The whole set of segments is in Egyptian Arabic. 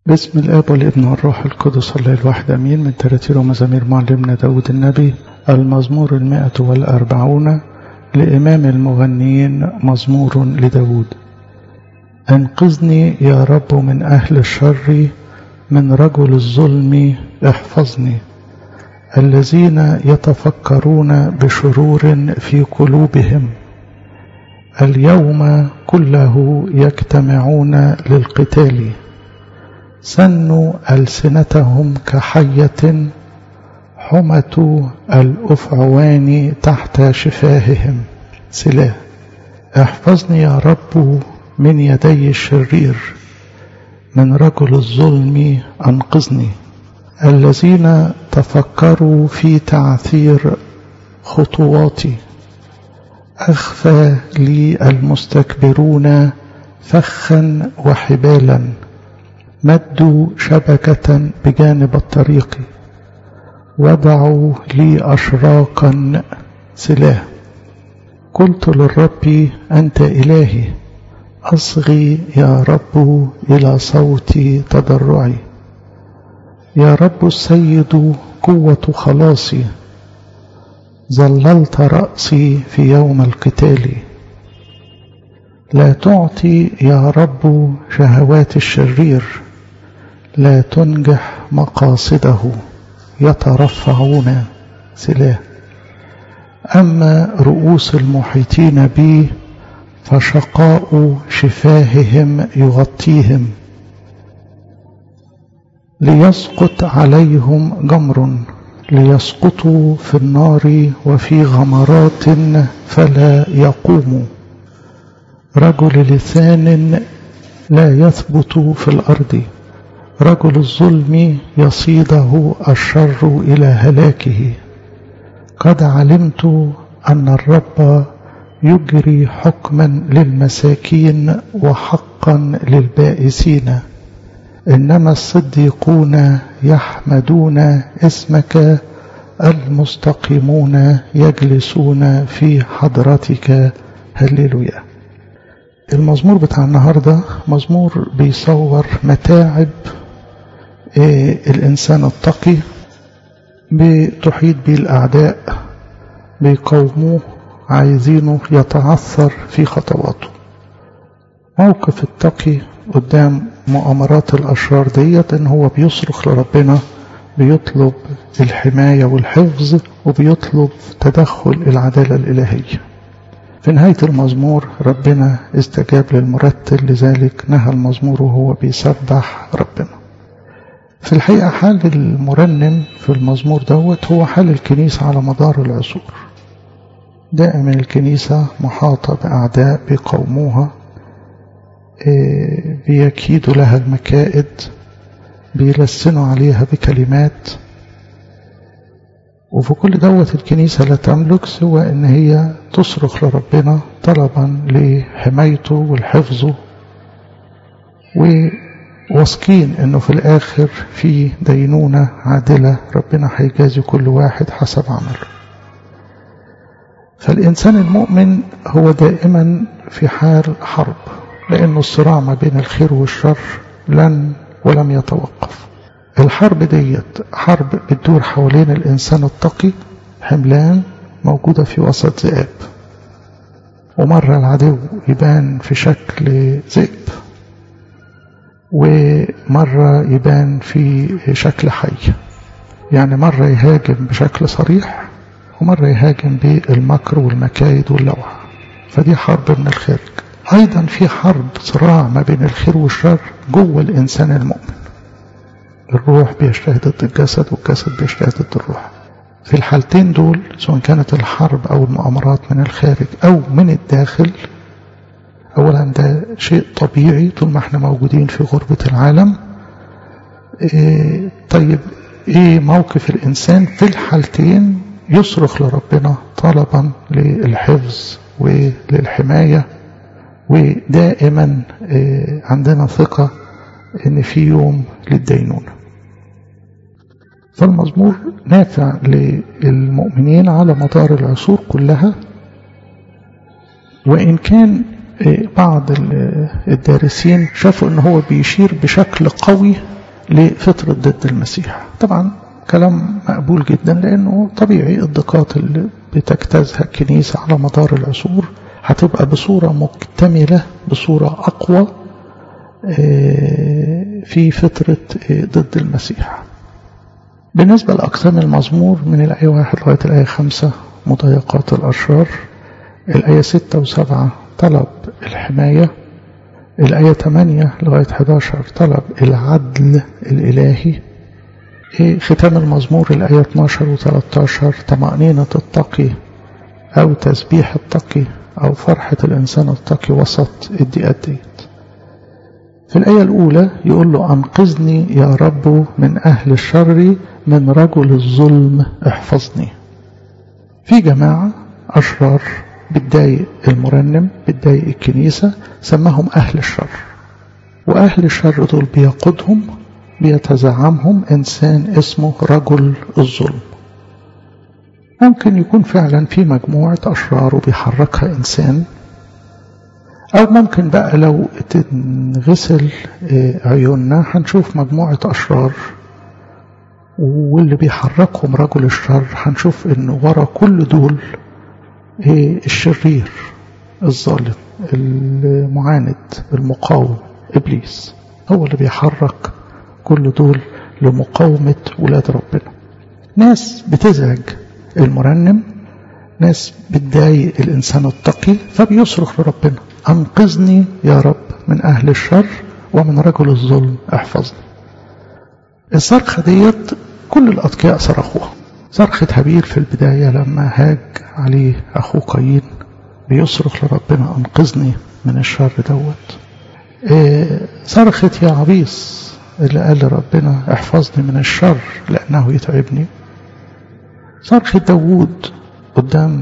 باسم الآب والابن والروح القدس الله الواحد أمين من تراتير ومزامير معلمنا داود النبي المزمور المائة والأربعون لإمام المغنيين مزمور لداود انقذني يا رب من أهل الشر من رجل الظلم احفظني الذين يتفكرون بشرور في قلوبهم اليوم كله يجتمعون للقتال سنوا ألسنتهم كحية حمة الأفعوان تحت شفاههم سلاه احفظني يا رب من يدي الشرير من رجل الظلم أنقذني الذين تفكروا في تعثير خطواتي أخفى لي المستكبرون فخا وحبالا مدوا شبكة بجانب الطريق وضعوا لي أشراقا سلاه قلت للرب أنت إلهي أصغي يا رب إلى صوت تضرعي يا رب السيد قوة خلاصي ظللت رأسي في يوم القتال لا تعطي يا رب شهوات الشرير لا تنجح مقاصده يترفعون سلاه أما رؤوس المحيطين بي فشقاء شفاههم يغطيهم ليسقط عليهم جمر ليسقطوا في النار وفي غمرات فلا يقوموا رجل لسان لا يثبت في الأرض رجل الظلم يصيده الشر إلى هلاكه قد علمت أن الرب يجري حكما للمساكين وحقا للبائسين إنما الصديقون يحمدون اسمك المستقيمون يجلسون في حضرتك هللويا المزمور بتاع النهاردة مزمور بيصور متاعب الإنسان التقي بتحيط به الأعداء بيقوموه عايزينه يتعثر في خطواته موقف التقي قدام مؤامرات الأشرار ديت إن هو بيصرخ لربنا بيطلب الحماية والحفظ وبيطلب تدخل العدالة الإلهية في نهاية المزمور ربنا استجاب للمرتل لذلك نهى المزمور وهو بيسبح ربنا في الحقيقة حال المرنم في المزمور دوت هو حال الكنيسة على مدار العصور دائما الكنيسة محاطة بأعداء بيقوموها بيكيدوا لها المكائد بيلسنوا عليها بكلمات وفي كل دوت الكنيسة لا تملك سوى ان هي تصرخ لربنا طلبا لحمايته والحفظه وواثقين انه في الاخر في دينونة عادلة ربنا هيجازي كل واحد حسب عمله فالإنسان المؤمن هو دائما في حال حرب لأن الصراع ما بين الخير والشر لن ولم يتوقف الحرب ديت حرب بتدور حوالين الإنسان التقي حملان موجودة في وسط ذئاب ومرة العدو يبان في شكل ذئب ومرة يبان في شكل حي يعني مرة يهاجم بشكل صريح ومرة يهاجم بالمكر والمكايد واللوعة فدي حرب من الخارج أيضا في حرب صراع ما بين الخير والشر جوه الإنسان المؤمن الروح بيجتهد ضد الجسد والجسد بيجتهد ضد الروح في الحالتين دول سواء كانت الحرب أو المؤامرات من الخارج أو من الداخل أولا ده شيء طبيعي طول ما احنا موجودين في غربة العالم إيه طيب ايه موقف الإنسان في الحالتين يصرخ لربنا طلبا للحفظ وللحماية ودائما عندنا ثقة ان في يوم للدينونة فالمزمور نافع للمؤمنين على مدار العصور كلها وإن كان بعض الدارسين شافوا ان هو بيشير بشكل قوي لفترة ضد المسيح طبعا كلام مقبول جدا لأنه طبيعي الضيقات اللي بتجتازها الكنيسة على مدار العصور هتبقى بصورة مكتملة بصورة أقوى في فترة ضد المسيح بالنسبة لأقسام المزمور من الآية واحد لغاية الآية خمسة مضايقات الأشرار الآية ستة وسبعة طلب الحماية الآية 8 لغاية 11 طلب العدل الإلهي ختام المزمور الآية 12 و 13 طمأنينة التقي أو تسبيح التقي أو فرحة الإنسان التقي وسط الضيقات ديت في الآية الأولى يقول له أنقذني يا رب من أهل الشر من رجل الظلم احفظني في جماعة أشرار بتضايق المرنم بتضايق الكنيسة سماهم أهل الشر وأهل الشر دول بيقودهم بيتزعمهم إنسان اسمه رجل الظلم ممكن يكون فعلا في مجموعة أشرار وبيحركها إنسان أو ممكن بقى لو تنغسل عيوننا هنشوف مجموعة أشرار واللي بيحركهم رجل الشر هنشوف إن ورا كل دول الشرير الظالم المعاند المقاوم إبليس هو اللي بيحرك كل دول لمقاومة ولاد ربنا ناس بتزعج المرنم ناس بتضايق الإنسان التقي فبيصرخ لربنا أنقذني يا رب من أهل الشر ومن رجل الظلم احفظني الصرخة ديت كل الأتقياء صرخوها صرخة هابيل في البداية لما هاج عليه أخوه قايين بيصرخ لربنا أنقذني من الشر دوت إيه صرخة يا عبيس اللي قال لربنا احفظني من الشر لأنه يتعبني صرخة داوود قدام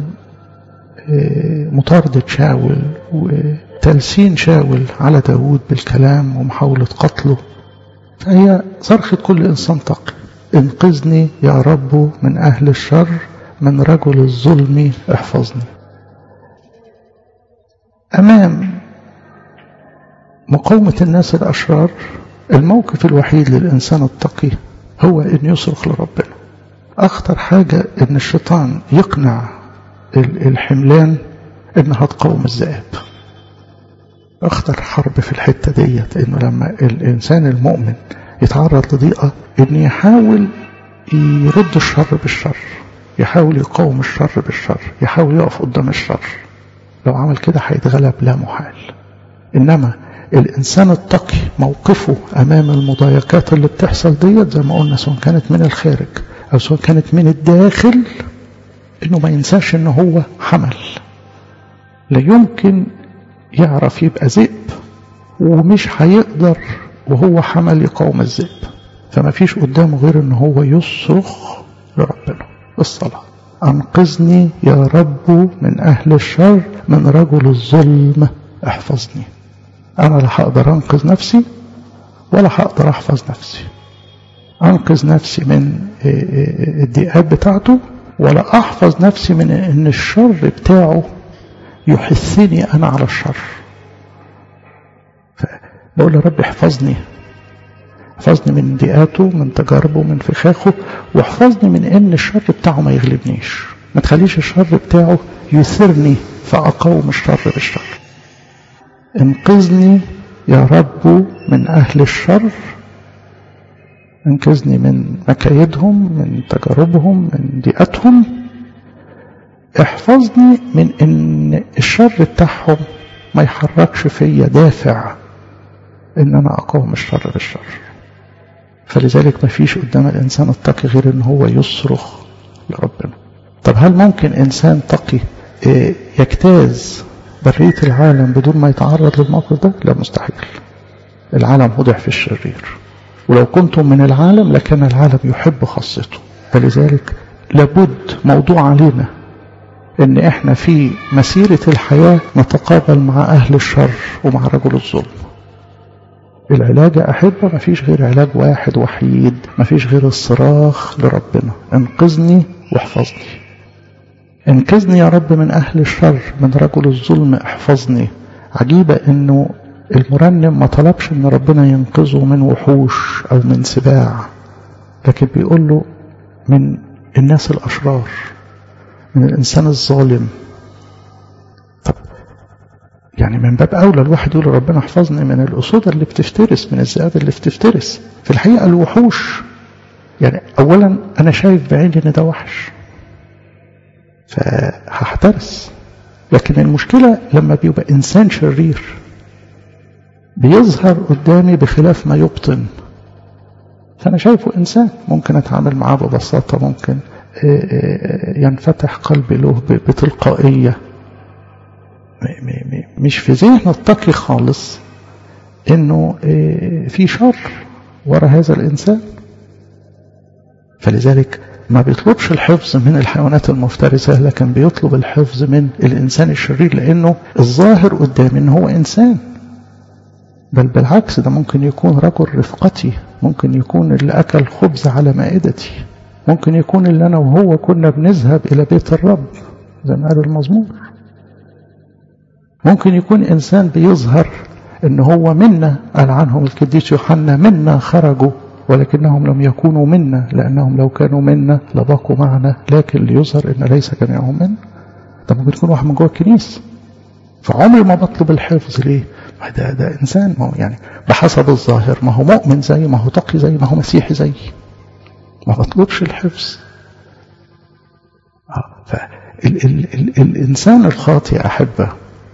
إيه مطاردة شاول وتلسين شاول على داوود بالكلام ومحاولة قتله فهي صرخة كل إنسان تقي انقذني يا رب من أهل الشر من رجل الظلم احفظني أمام مقاومة الناس الأشرار الموقف الوحيد للإنسان التقي هو أن يصرخ لربنا أخطر حاجة أن الشيطان يقنع الحملان أنها تقاوم الذئاب أخطر حرب في الحتة ديت أنه لما الإنسان المؤمن يتعرض لضيقة أن يحاول يرد الشر بالشر يحاول يقاوم الشر بالشر يحاول يقف قدام الشر لو عمل كده هيتغلب لا محال إنما الإنسان التقي موقفه أمام المضايقات اللي بتحصل ديت زي ما قلنا سواء كانت من الخارج أو سواء كانت من الداخل إنه ما ينساش إن هو حمل لا يمكن يعرف يبقى ذئب ومش هيقدر وهو حمل يقاوم الذئب فما فيش قدامه غير ان هو يصرخ لربنا الصلاة أنقذني يا رب من أهل الشر من رجل الظلم احفظني أنا لا هقدر أنقذ نفسي ولا هقدر أحفظ نفسي أنقذ نفسي من الضيقات بتاعته ولا أحفظ نفسي من أن الشر بتاعه يحثني أنا على الشر بقول يا رب احفظني احفظني من ضيقاته من تجاربه من فخاخه واحفظني من ان الشر بتاعه ما يغلبنيش ما تخليش الشر بتاعه يثرني فأقاوم الشر بالشر انقذني يا رب من أهل الشر انقذني من مكايدهم من تجاربهم من ضيقتهم احفظني من ان الشر بتاعهم ما يحركش فيا دافع ان انا اقاوم الشر بالشر فلذلك ما فيش قدام الانسان التقي غير ان هو يصرخ لربنا طب هل ممكن انسان تقي يجتاز برية العالم بدون ما يتعرض للموقف ده لا مستحيل العالم وضع في الشرير ولو كنتم من العالم لكان العالم يحب خاصته فلذلك لابد موضوع علينا ان احنا في مسيرة الحياة نتقابل مع اهل الشر ومع رجل الظلم العلاج يا أحبة ما فيش غير علاج واحد وحيد ما فيش غير الصراخ لربنا انقذني واحفظني انقذني يا رب من أهل الشر من رجل الظلم احفظني عجيبة انه المرنم ما طلبش ان ربنا ينقذه من وحوش او من سباع لكن بيقول له من الناس الاشرار من الانسان الظالم طب يعني من باب اولى الواحد يقول ربنا احفظني من الاسود اللي بتفترس من الذئاب اللي بتفترس في الحقيقه الوحوش يعني اولا انا شايف بعيني ان ده وحش فهحترس لكن المشكله لما بيبقى انسان شرير بيظهر قدامي بخلاف ما يبطن فأنا شايفه إنسان ممكن أتعامل معاه ببساطة ممكن ينفتح قلبي له بتلقائية مش في ذهن التقي خالص إنه في شر وراء هذا الإنسان فلذلك ما بيطلبش الحفظ من الحيوانات المفترسة لكن بيطلب الحفظ من الإنسان الشرير لأنه الظاهر قدامي إن هو إنسان بل بالعكس ده ممكن يكون رجل رفقتي ممكن يكون اللي أكل خبز على مائدتي ممكن يكون اللي أنا وهو كنا بنذهب إلى بيت الرب زي ما قال المزمور ممكن يكون إنسان بيظهر إن هو منا قال عنهم القديس يوحنا منا خرجوا ولكنهم لم يكونوا منا لأنهم لو كانوا منا لبقوا معنا لكن ليظهر إن ليس جميعهم منا ده ممكن يكون واحد من جوه الكنيسة فعمري ما بطلب الحفظ ليه ما ده ده انسان ما هو يعني بحسب الظاهر ما هو مؤمن زي ما هو تقي زي ما هو مسيحي زي ما بطلبش الحفظ آه فال ال ال الانسان الخاطئ احبه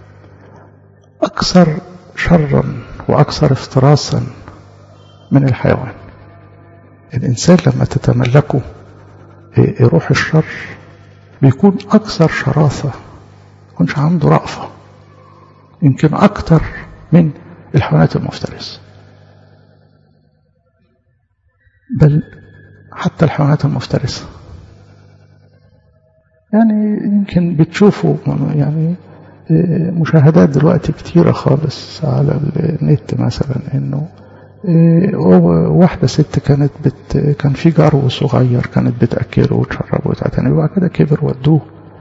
اكثر شرا واكثر افتراسا من الحيوان الانسان لما تتملكه روح الشر بيكون اكثر شراسه يكونش عنده رأفه يمكن أكتر من الحيوانات المفترسة بل حتى الحيوانات المفترسة يعني يمكن بتشوفوا يعني مشاهدات دلوقتي كتيرة خالص على النت مثلا انه واحدة ست كانت بت كان في جرو صغير كانت بتأكله وتشربه وتعتني وبعد كده كبر ودوه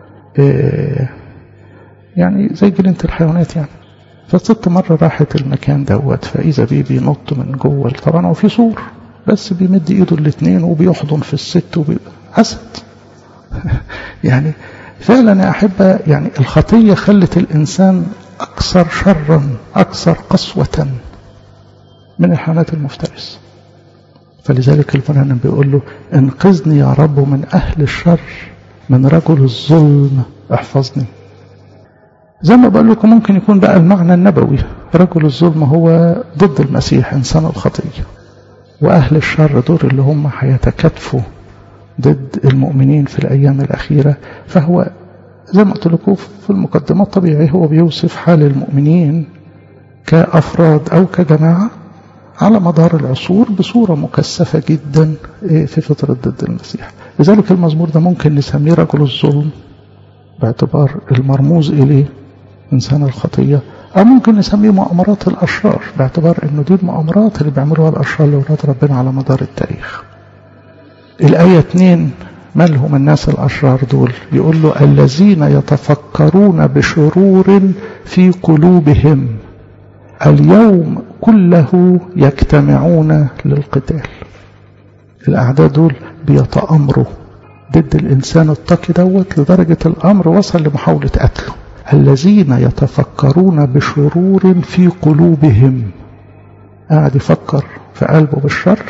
يعني زي جنينة الحيوانات يعني فالست مرة راحت المكان دوت فإذا بيه بينط من جوه طبعا هو في سور بس بيمد ايده الاثنين وبيحضن في الست وبيبقى أسد يعني فعلا يا أحبة يعني الخطية خلت الإنسان أكثر شرا أكثر قسوة من الحيوانات المفترسة فلذلك الفنان بيقول له انقذني يا رب من أهل الشر من رجل الظلم احفظني زي ما بقول لكم ممكن يكون بقى المعنى النبوي رجل الظلم هو ضد المسيح إنسان الخطية وأهل الشر دول اللي هم هيتكاتفوا ضد المؤمنين في الأيام الأخيرة فهو زي ما قلت لكم في المقدمة الطبيعي هو بيوصف حال المؤمنين كأفراد أو كجماعة على مدار العصور بصورة مكثفة جدا في فترة ضد المسيح لذلك المزمور ده ممكن نسميه رجل الظلم باعتبار المرموز إليه إنسان الخطية أو ممكن نسميه مؤامرات الأشرار باعتبار أنه دي المؤامرات اللي بيعملوها الأشرار لأولاد ربنا على مدار التاريخ الآية 2 من هم الناس الأشرار دول يقول له الذين يتفكرون بشرور في قلوبهم اليوم كله يجتمعون للقتال الأعداء دول بيتأمروا ضد الإنسان التقي دوت لدرجة الأمر وصل لمحاولة قتله الذين يتفكرون بشرور في قلوبهم قاعد يفكر في قلبه بالشر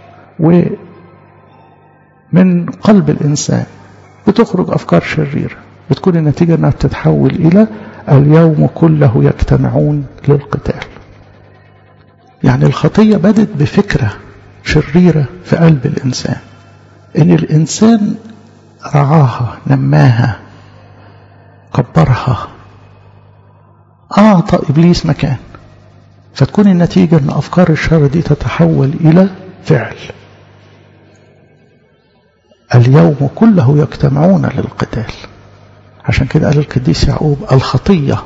ومن قلب الإنسان بتخرج أفكار شريرة بتكون النتيجة أنها تتحول إلى اليوم كله يجتمعون للقتال يعني الخطية بدت بفكرة شريرة في قلب الإنسان إن الإنسان رعاها نماها كبرها أعطى إبليس مكان فتكون النتيجة أن أفكار الشر دي تتحول إلى فعل اليوم كله يجتمعون للقتال عشان كده قال القديس يعقوب الخطية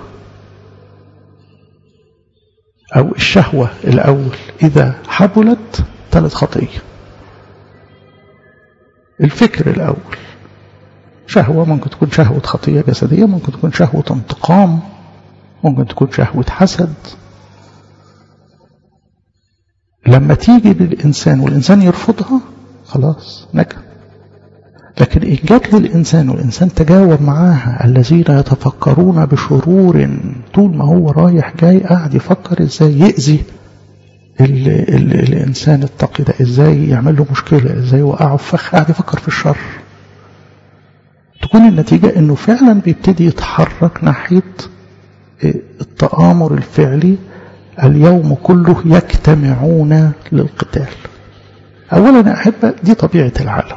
أو الشهوة الأول إذا حبلت ثلاث خطية الفكر الأول شهوة ممكن تكون شهوة خطية جسدية ممكن تكون شهوة انتقام ممكن تكون شهوة حسد لما تيجي للإنسان والإنسان يرفضها خلاص نجا لكن إن جات للإنسان والإنسان تجاوب معاها الذين يتفكرون بشرور طول ما هو رايح جاي قاعد يفكر إزاي يأذي ال ال الإنسان التقي ده إزاي يعمل له مشكلة إزاي يوقعه في فخ قاعد يفكر في الشر تكون النتيجة إنه فعلا بيبتدي يتحرك ناحية التآمر الفعلي اليوم كله يجتمعون للقتال أولا يا أحبة دي طبيعة العالم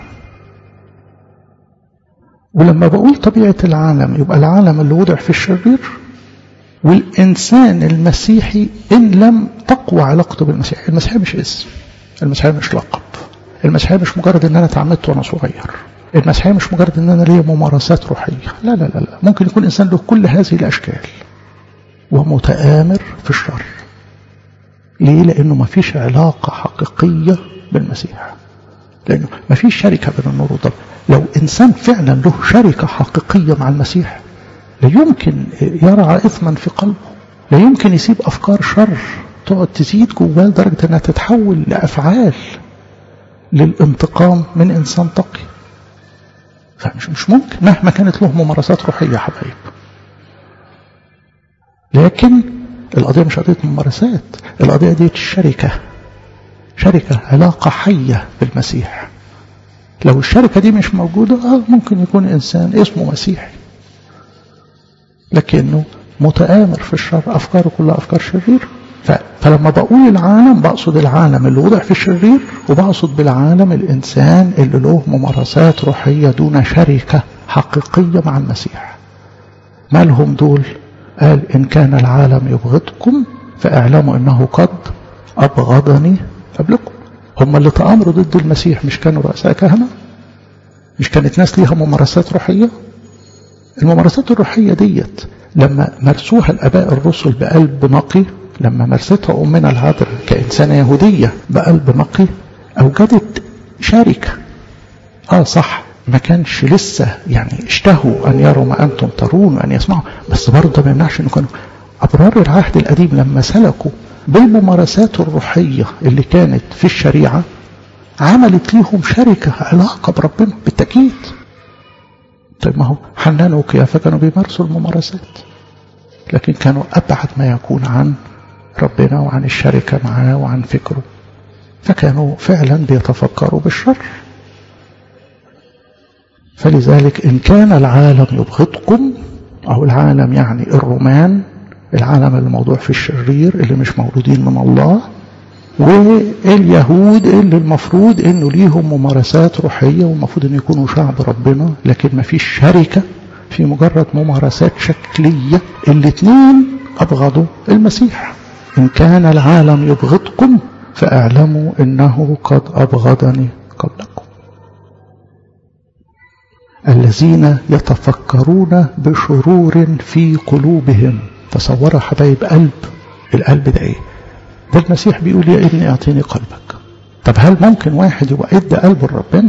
ولما بقول طبيعة العالم يبقى العالم اللي وضع في الشرير والإنسان المسيحي إن لم تقوى علاقته بالمسيح المسيحية مش اسم المسيحية مش لقب المسيحية مش مجرد إن أنا اتعمدت وأنا صغير المسيحية مش مجرد إن أنا ليا ممارسات روحية لا لا لا لا ممكن يكون إنسان له كل هذه الأشكال ومتآمر في الشر ليه؟ لأنه ما فيش علاقة حقيقية بالمسيح لأنه ما فيش شركة بين النور والضلمة لو إنسان فعلا له شركة حقيقية مع المسيح لا يمكن يرعى إثما في قلبه لا يمكن يسيب أفكار شر تقعد تزيد جواه لدرجة أنها تتحول لأفعال للانتقام من إنسان تقي فمش مش ممكن مهما كانت له ممارسات روحية يا حبايب لكن القضية مش قضية ممارسات القضية دي الشركة شركة علاقة حية بالمسيح لو الشركة دي مش موجودة آه ممكن يكون إنسان اسمه مسيحي لكنه متآمر في الشر أفكاره كلها أفكار شرير فلما بقول العالم بقصد العالم اللي وضع في الشرير وبقصد بالعالم الإنسان اللي له ممارسات روحية دون شركة حقيقية مع المسيح ما لهم دول قال إن كان العالم يبغضكم فاعلموا أنه قد أبغضني قبلكم هم اللي تآمروا ضد المسيح مش كانوا رؤساء كهنة مش كانت ناس ليها ممارسات روحية الممارسات الروحية ديت لما مارسوها الآباء الرسل بقلب نقي لما مارستها أمنا العذراء كإنسانة يهودية بقلب نقي أوجدت شركة آه صح ما كانش لسه يعني اشتهوا أن يروا ما أنتم ترون وأن يسمعوا بس برضه ده ما يمنعش أنه كانوا أبرار العهد القديم لما سلكوا بالممارسات الروحية اللي كانت في الشريعة عملت ليهم شركة علاقة بربنا بالتأكيد طيب ما هو حنان وقيافة كانوا بيمارسوا الممارسات لكن كانوا أبعد ما يكون عن ربنا وعن الشركة معاه وعن فكره فكانوا فعلا بيتفكروا بالشر فلذلك إن كان العالم يبغضكم أو العالم يعني الرومان العالم الموضوع في الشرير اللي مش مولودين من الله واليهود اللي المفروض انه ليهم ممارسات روحية والمفروض ان يكونوا شعب ربنا لكن ما فيش شركة في مجرد ممارسات شكلية الاثنين ابغضوا المسيح ان كان العالم يبغضكم فاعلموا انه قد ابغضني قبلكم الذين يتفكرون بشرور في قلوبهم تصوروا حبايب قلب القلب ده ايه ده المسيح بيقول يا ابني اعطيني قلبك طب هل ممكن واحد يبقى ادى قلبه لربنا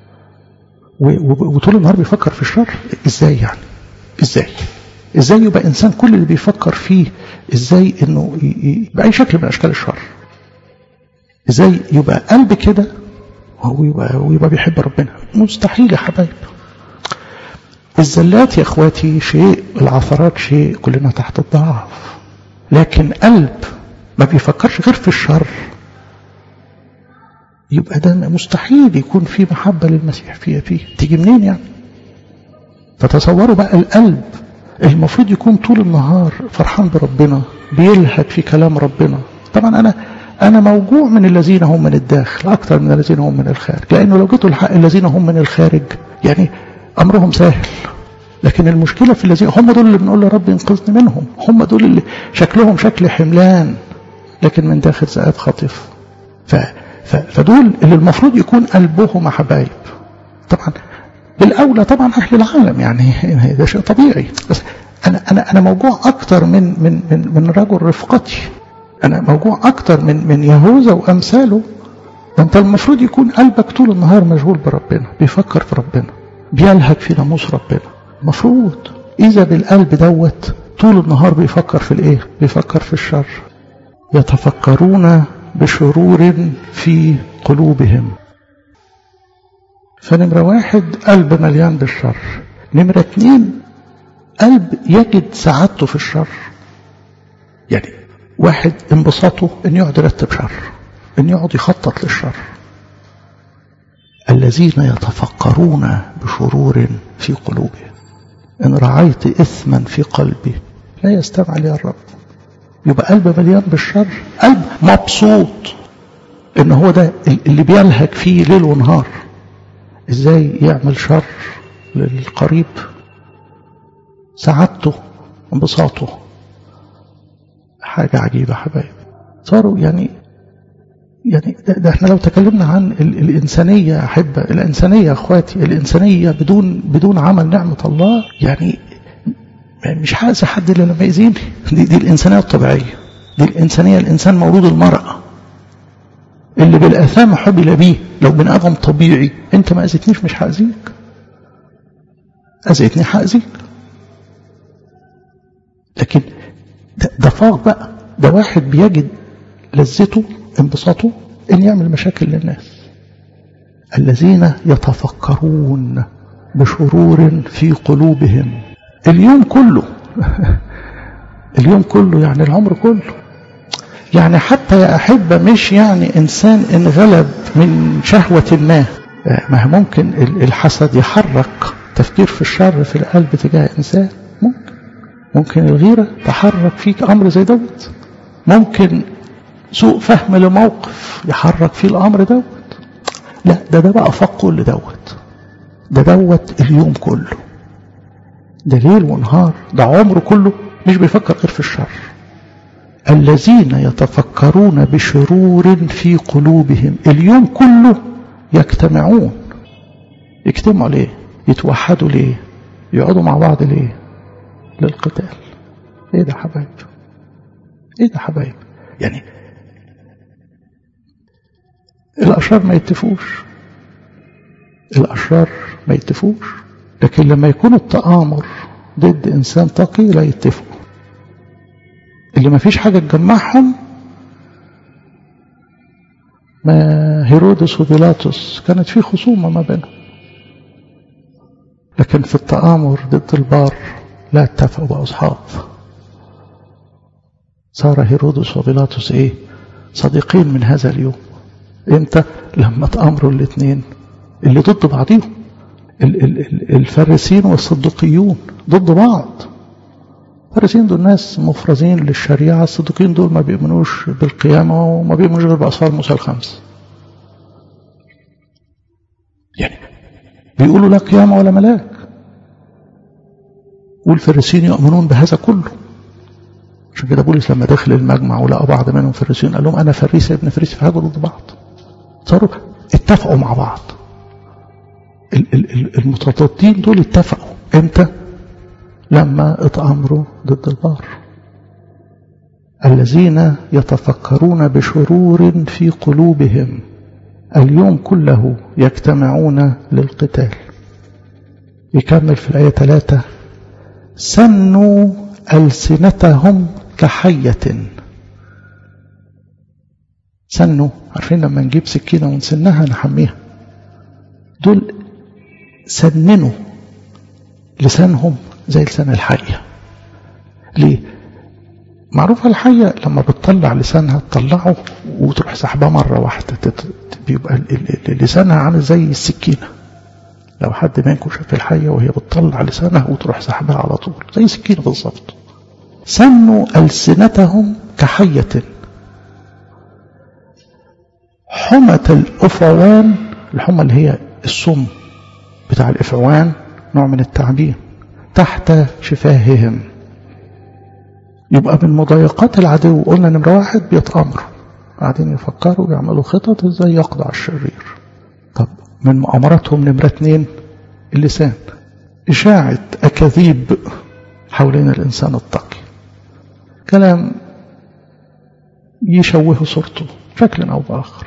وطول النهار بيفكر في الشر ازاي يعني ازاي ازاي يبقى انسان كل اللي بيفكر فيه ازاي انه باي شكل من اشكال الشر ازاي يبقى قلب كده وهو يبقى, ويبقى بيحب ربنا مستحيل يا حبايب الزلات يا اخواتي شيء العثرات شيء كلنا تحت الضعف لكن قلب ما بيفكرش غير في الشر يبقى ده مستحيل يكون في محبة للمسيح فيها فيه تيجي منين يعني فتصوروا بقى القلب المفروض يكون طول النهار فرحان بربنا بيلهج في كلام ربنا طبعا أنا أنا موجوع من الذين هم من الداخل أكثر من الذين هم من الخارج لأنه لو جيتوا الحق الذين هم من الخارج يعني أمرهم سهل لكن المشكلة في الذين هم دول اللي بنقول لرب انقذني منهم هم دول اللي شكلهم شكل حملان لكن من داخل زقات خطيف ف... ف... فدول اللي المفروض يكون قلبهم حبايب طبعا بالأولى طبعا أهل العالم يعني ده شيء طبيعي بس أنا أنا أنا موجوع أكتر من من من من رجل رفقتي أنا موجوع أكتر من من يهوذا وأمثاله أنت المفروض يكون قلبك طول النهار مشغول بربنا بيفكر في ربنا بيلهج في ناموس ربنا مفروض إذا بالقلب دوت طول النهار بيفكر في الإيه بيفكر في الشر يتفكرون بشرور في قلوبهم فنمرة واحد قلب مليان بالشر نمرة اتنين قلب يجد سعادته في الشر يعني واحد انبساطه ان يقعد يرتب شر ان يقعد يخطط للشر الذين يتفكرون بشرور في قلوبهم ان رعيت اثما في قلبي لا يستمع لي الرب يبقى قلب مليان بالشر قلب مبسوط ان هو ده اللي بيلهج فيه ليل ونهار ازاي يعمل شر للقريب سعادته انبساطه حاجة عجيبة حبايب صاروا يعني يعني ده, ده احنا لو تكلمنا عن ال الإنسانية يا أحبة الإنسانية يا أخواتي الإنسانية بدون بدون عمل نعمة الله يعني مش حاسس حد إلا لما يأذيني دي, دي الإنسانية الطبيعية دي الإنسانية الإنسان مولود المرأة اللي بالآثام حبل بيه لو بني آدم طبيعي أنت ما أذيتنيش مش هأذيك أذيتني هأذيك لكن ده, ده فاق بقى ده واحد بيجد لذته انبساطه ان يعمل مشاكل للناس الذين يتفكرون بشرور في قلوبهم اليوم كله اليوم كله يعني العمر كله يعني حتى يا أحبة مش يعني إنسان انغلب من شهوة ما ما ممكن الحسد يحرك تفكير في الشر في القلب تجاه إنسان ممكن ممكن الغيرة تحرك فيك أمر زي دوت ممكن سوء فهم لموقف يحرك فيه الأمر دوت لا ده ده بقى فوق كل دوت ده دوت اليوم كله ده ليل ونهار ده عمره كله مش بيفكر غير في الشر الذين يتفكرون بشرور في قلوبهم اليوم كله يجتمعون يجتمعوا ليه يتوحدوا ليه يقعدوا مع بعض ليه للقتال ايه ده حبايب ايه ده حبايب يعني الاشرار ما يتفوش الاشرار ما يتفوش لكن لما يكون التآمر ضد انسان تقي لا يتفقوا اللي ما فيش حاجة تجمعهم ما هيرودس وبيلاطس كانت في خصومة ما بينهم لكن في التآمر ضد البار لا اتفقوا بقوا أصحاب صار هيرودس وبيلاطس ايه صديقين من هذا اليوم امتى لما تأمروا الاثنين اللي ضد بعضهم الفارسين والصدقيون ضد بعض الفارسين دول ناس مفرزين للشريعة الصدقين دول ما بيؤمنوش بالقيامة وما بيؤمنوش غير بأسفار موسى الخمس يعني بيقولوا لا قيامة ولا ملاك والفارسين يؤمنون بهذا كله عشان كده بولس لما دخل المجمع ولقى بعض منهم فريسيين قال لهم انا فريسي ابن فريسي فهاجوا ضد بعض صاروا اتفقوا مع بعض المتضادين دول اتفقوا امتى لما اتأمروا ضد البار الذين يتفكرون بشرور في قلوبهم اليوم كله يجتمعون للقتال يكمل في الآية ثلاثة سنوا ألسنتهم كحية سنوا عارفين لما نجيب سكينة ونسنها نحميها دول سننوا لسانهم زي لسان الحية ليه معروفة الحية لما بتطلع لسانها تطلعه وتروح سحبها مرة واحدة بيبقى لسانها عامل زي السكينة لو حد منكم شاف الحية وهي بتطلع لسانها وتروح سحبها على طول زي السكينة بالظبط سنوا ألسنتهم كحية حمة الأفوان الحمى اللي هي السم بتاع الإفعوان نوع من التعبير تحت شفاههم يبقى من مضايقات العدو قلنا نمرة واحد بيتأمروا قاعدين يفكروا ويعملوا خطط ازاي يقضوا على الشرير طب من مؤامراتهم نمرة اتنين اللسان إشاعة أكاذيب حوالين الإنسان التقي كلام يشوه صورته بشكل أو بآخر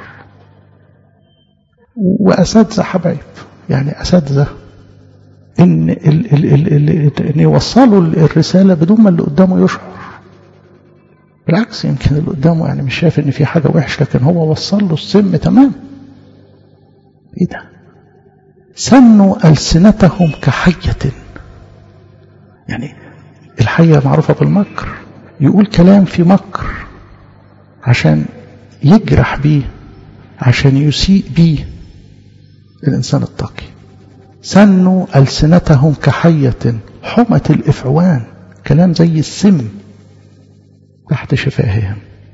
وأساتذة حبايب يعني أساتذة إن, ال ال ال ال إن يوصلوا الرسالة بدون ما اللي قدامه يشعر بالعكس يمكن اللي قدامه يعني مش شايف ان في حاجة وحش لكن هو وصل له السم تمام ايه ده سنوا ألسنتهم كحية يعني الحية معروفة بالمكر يقول كلام في مكر عشان يجرح بيه عشان يسيء بيه الإنسان التقي سنوا ألسنتهم كحية حمة الإفعوان كلام زي السم تحت شفاههم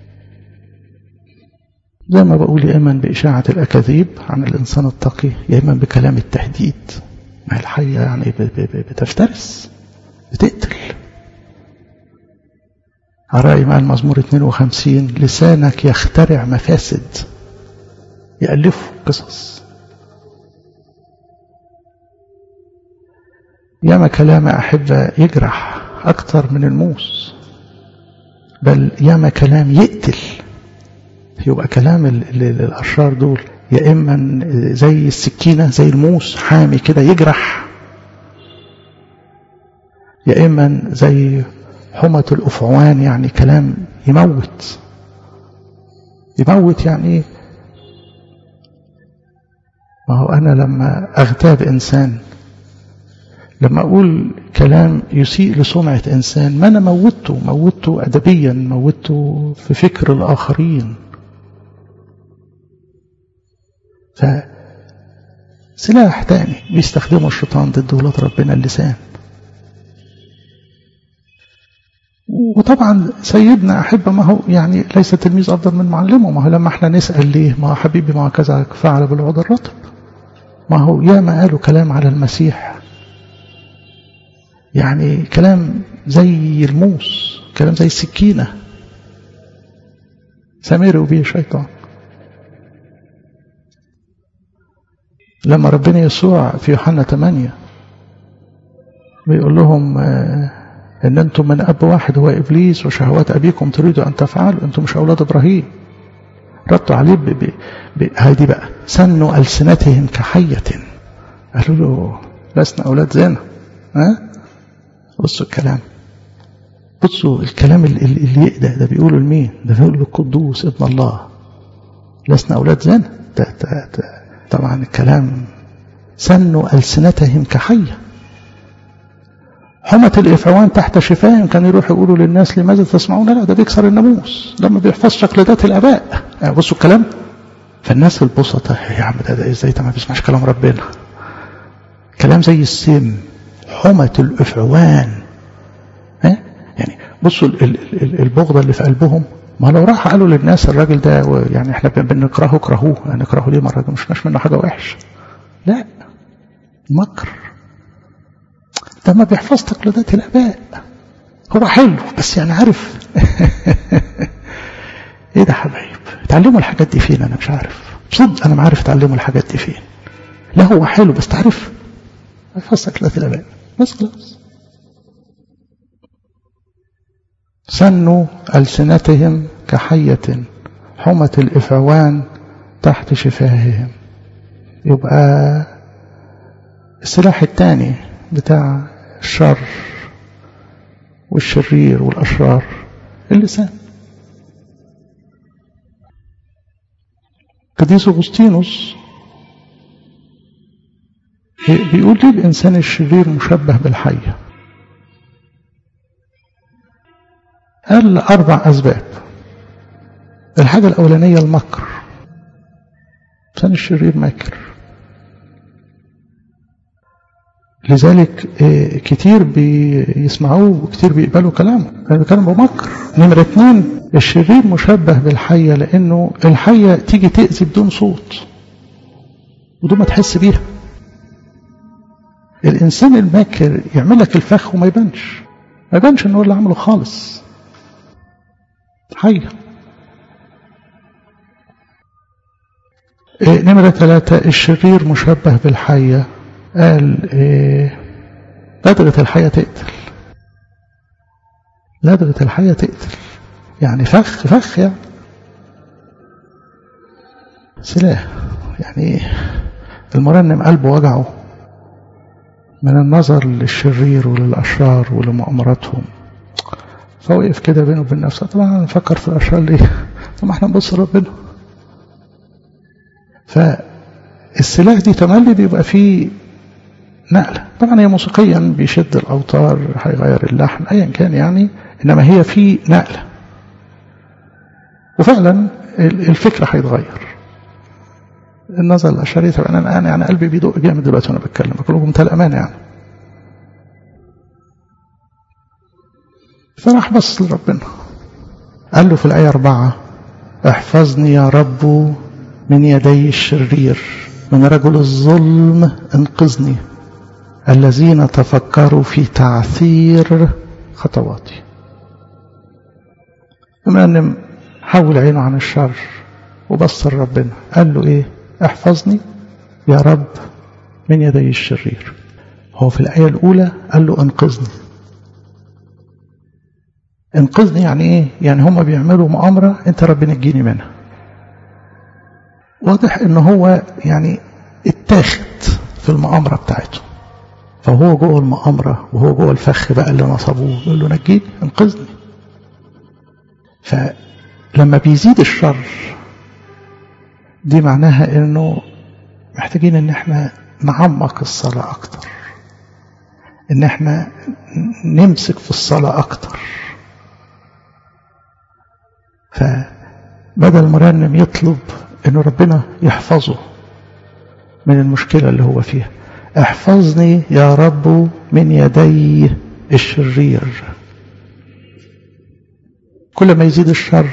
زي ما بقول يا إما بإشاعة الأكاذيب عن الإنسان التقي يا إما بكلام التهديد ما الحية يعني بتفترس بتقتل على رأي مع المزمور 52 لسانك يخترع مفاسد يألفوا قصص ياما كلام أحبة يجرح أكثر من الموس بل ياما كلام يقتل يبقى كلام الأشرار دول يا إما زي السكينة زي الموس حامي كده يجرح يا إما زي حمة الأفعوان يعني كلام يموت يموت يعني ما هو أنا لما أغتاب إنسان لما أقول كلام يسيء لسمعة إنسان ما أنا موته موته أدبيا موته في فكر الآخرين فسلاح تاني بيستخدمه الشيطان ضد ولاد ربنا اللسان وطبعا سيدنا أحبة ما هو يعني ليس التلميذ أفضل من معلمه ما هو لما احنا نسأل ليه ما هو حبيبي ما هو كذا فعل بالعود الرطب ما هو ياما قالوا كلام على المسيح يعني كلام زي الموس كلام زي السكينة سمير به شيطان لما ربنا يسوع في يوحنا 8 بيقول لهم ان انتم من اب واحد هو ابليس وشهوات ابيكم تريدوا ان تفعلوا انتم مش اولاد ابراهيم ردوا عليه ب... ب... ب... هذه بقى سنوا السنتهم كحيه قالوا له لسنا اولاد زنا ها بصوا الكلام بصوا الكلام اللي, اللي يقدر ده بيقولوا لمين ده بيقولوا للقدوس ابن الله لسنا اولاد زنا ده, ده, ده طبعا الكلام سنوا ألسنتهم كحية حمة الإفعوان تحت شفاهم كان يروح يقولوا للناس لماذا تسمعون لا ده بيكسر الناموس لما بيحفظ شكلدات الآباء يعني بصوا الكلام فالناس البسطة يا عم ده, ده ازاي ده ما بيسمعش كلام ربنا كلام زي السم حمة الإفعوان ها يعني بصوا البغضة اللي في قلبهم ما لو راح قالوا للناس الراجل ده يعني احنا بنكرهه اكرهوه نكرهه ليه ما الراجل مش مش منه حاجه وحش لا مكر ده ما بيحفظ تقليدات الاباء هو حلو بس يعني عارف ايه ده حبايب اتعلموا الحاجات دي فين انا مش عارف بصدق انا ما عارف اتعلموا الحاجات دي فين لا هو حلو بس تعرف يحفظ تقليدات الاباء بس خلاص سنوا ألسنتهم كحية حمة الإفعوان تحت شفاههم يبقى السلاح الثاني بتاع الشر والشرير والأشرار اللسان قديس أغسطينوس بيقول لي الإنسان الشرير مشبه بالحية قال أربع أسباب الحاجة الأولانية المكر الإنسان الشرير ماكر لذلك كتير بيسمعوه وكتير بيقبلوا كلامه كانوا بيتكلموا بمكر نمرة اتنين الشرير مشبه بالحية لأنه الحية تيجي تأذي بدون صوت بدون ما تحس بيها الإنسان الماكر يعمل لك الفخ وما يبانش ما يبانش إنه اللي عمله خالص حية إيه نمرة ثلاثة الشرير مشبه بالحية قال إيه لدغة الحية تقتل لدغة الحية تقتل يعني فخ فخ يعني سلاح يعني المرنم قلبه وجعه من النظر للشرير وللأشرار ولمؤامراتهم فوقف كده بينه وبين نفسه طبعا نفكر في الاشرار ليه طب ما احنا نبص لربنا فالسلاح دي تملي بيبقى فيه نقلة طبعا هي موسيقيا بيشد الأوتار هيغير اللحن أيا كان يعني إنما هي في نقلة وفعلا الفكرة هيتغير النظر الأشعرية طبعا أنا أنا يعني قلبي بيدق جامد دلوقتي وأنا بتكلم بقول لكم الأمانة يعني فراح بص لربنا قال له في الآية أربعة احفظني يا رب من يدي الشرير من رجل الظلم انقذني الذين تفكروا في تعثير خطواتي بما ان حول عينه عن الشر وبص لربنا قال له ايه احفظني يا رب من يدي الشرير هو في الآية الأولى قال له انقذني انقذني يعني ايه يعني هم بيعملوا مؤامرة انت رب نجيني منها واضح ان هو يعني اتاخد في المؤامرة بتاعته فهو جوه المؤامرة وهو جوه الفخ بقى اللي نصبوه يقول له نجيني انقذني فلما بيزيد الشر دي معناها انه محتاجين ان احنا نعمق الصلاة اكتر ان احنا نمسك في الصلاة اكتر فبدل مرنم يطلب انه ربنا يحفظه من المشكلة اللي هو فيها احفظني يا رب من يدي الشرير كل ما يزيد الشر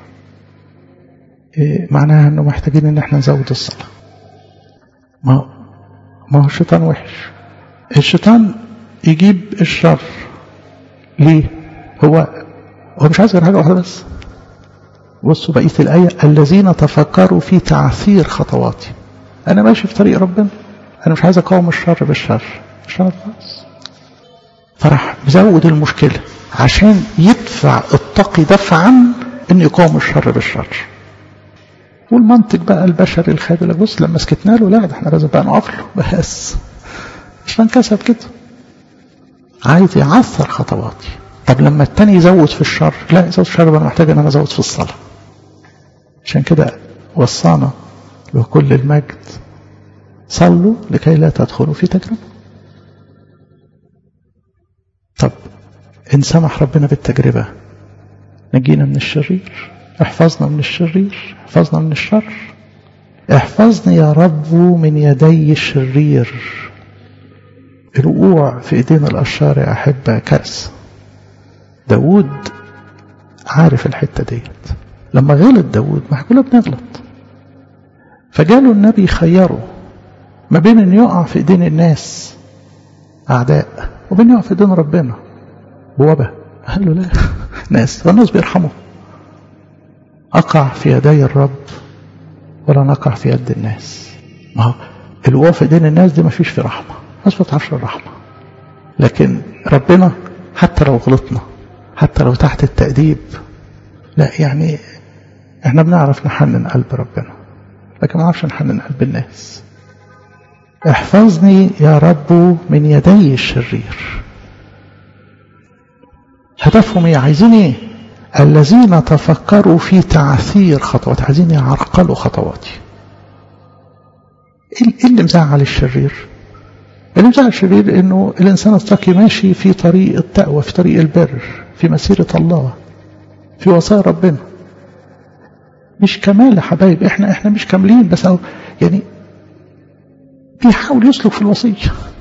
إيه معناها انه محتاجين ان احنا نزود الصلاة ما ما هو الشيطان وحش الشيطان يجيب الشر ليه هو هو مش عايز غير حاجة واحدة بس بصوا بقية الآية الذين تفكروا في تعثير خطواتي أنا ماشي في طريق ربنا أنا مش عايز أقاوم الشر بالشر مش عارف خالص فراح مزود المشكلة عشان يدفع التقي دفعا إنه يقاوم الشر بالشر والمنطق بقى البشري الخابي لك بص لما سكتنا له لا ده احنا لازم بقى نقف له بس عشان كسب كده عايز يعثر خطواتي طب لما التاني يزود في الشر لا يزود في الشر انا محتاج ان انا ازود في الصلاه عشان كده وصانا بكل المجد صلوا لكي لا تدخلوا في تجربه طب ان سمح ربنا بالتجربه نجينا من الشرير احفظنا من الشرير احفظنا من الشر احفظني يا رب من يدي الشرير الوقوع في ايدين الاشرار يا احبه كارثه داود عارف الحته ديت لما غلط داود ما كلنا بنغلط فجاله النبي خيره ما بين ان يقع في ايدين الناس اعداء وبين يقع في ايدين ربنا بوبة قال له لا ناس والناس بيرحموا اقع في يدي الرب ولا نقع في يد الناس ما هو الوقوع في ايدين الناس دي ما فيش في رحمه الناس ما تعرفش الرحمه لكن ربنا حتى لو غلطنا حتى لو تحت التأديب لا يعني احنا بنعرف نحنن قلب ربنا لكن ما نعرفش نحنن قلب الناس احفظني يا رب من يدي الشرير هدفهم ايه عايزين ايه الذين تفكروا في تعثير خطوات عايزين يعرقلوا خطواتي ايه اللي مزعل الشرير اللي مزعل الشرير انه الانسان التقي ماشي في طريق التقوى في طريق البر في مسيرة الله في وصايا ربنا مش كمال يا حبايب احنا احنا مش كاملين بس أو يعني بيحاول يسلك في الوصية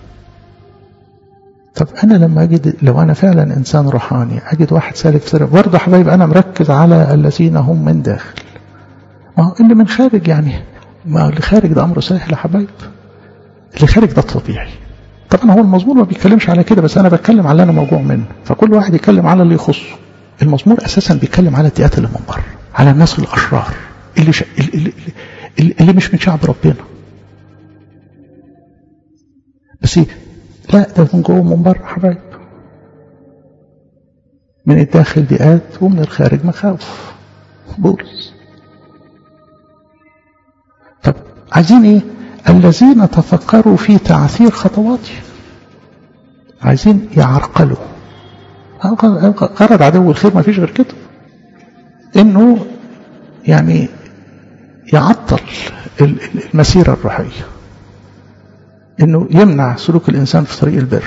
طب انا لما اجد لو انا فعلا انسان روحاني اجد واحد سالك في طريق برضه حبايب انا مركز على الذين هم من داخل ما هو اللي من خارج يعني ما اللي خارج ده امره سهل يا حبايب اللي خارج ده طبيعي طبعا هو المزمور ما بيتكلمش على كده بس انا بتكلم على اللي انا موجوع منه فكل واحد يتكلم على اللي يخصه المزمور اساسا بيتكلم على الديات اللي من بره على الناس الاشرار اللي, ش... اللي, اللي, اللي مش من شعب ربنا بس لا ده من جوه ومن بره حبايب من الداخل ضيقات ومن الخارج مخاوف بولس طب عايزين ايه الذين تفكروا في تعثير خطواتي عايزين يعرقلوا غرض عدو الخير ما فيش غير كده انه يعني يعطل المسيرة الروحية انه يمنع سلوك الانسان في طريق البر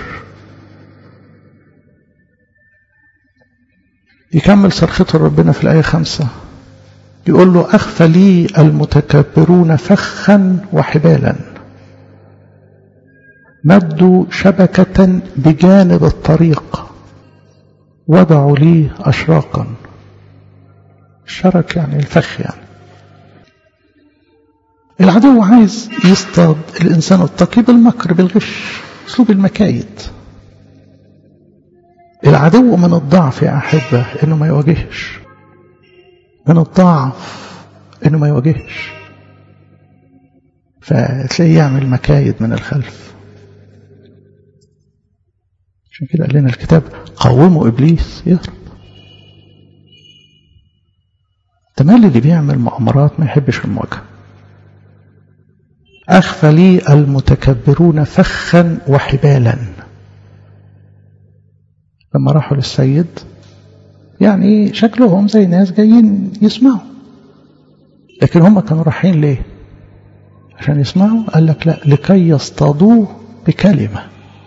يكمل صرخته ربنا في الآية خمسة يقول له أخفى لي المتكبرون فخا وحبالا مدوا شبكة بجانب الطريق وضعوا لي أشراقا الشرك يعني الفخ يعني العدو عايز يصطاد الإنسان التقي بالمكر بالغش أسلوب المكايد العدو من الضعف يا أحبة إنه ما يواجهش من الضعف إنه ما يواجهش فتلاقيه يعمل مكايد من الخلف عشان كده قال لنا الكتاب قوموا إبليس يهرب تملي اللي بيعمل مؤامرات ما يحبش المواجهة أخفى لي المتكبرون فخا وحبالا لما راحوا للسيد يعني شكلهم زي ناس جايين يسمعوا لكن هم كانوا رايحين ليه عشان يسمعوا قال لك لا لكي يصطادوه بكلمة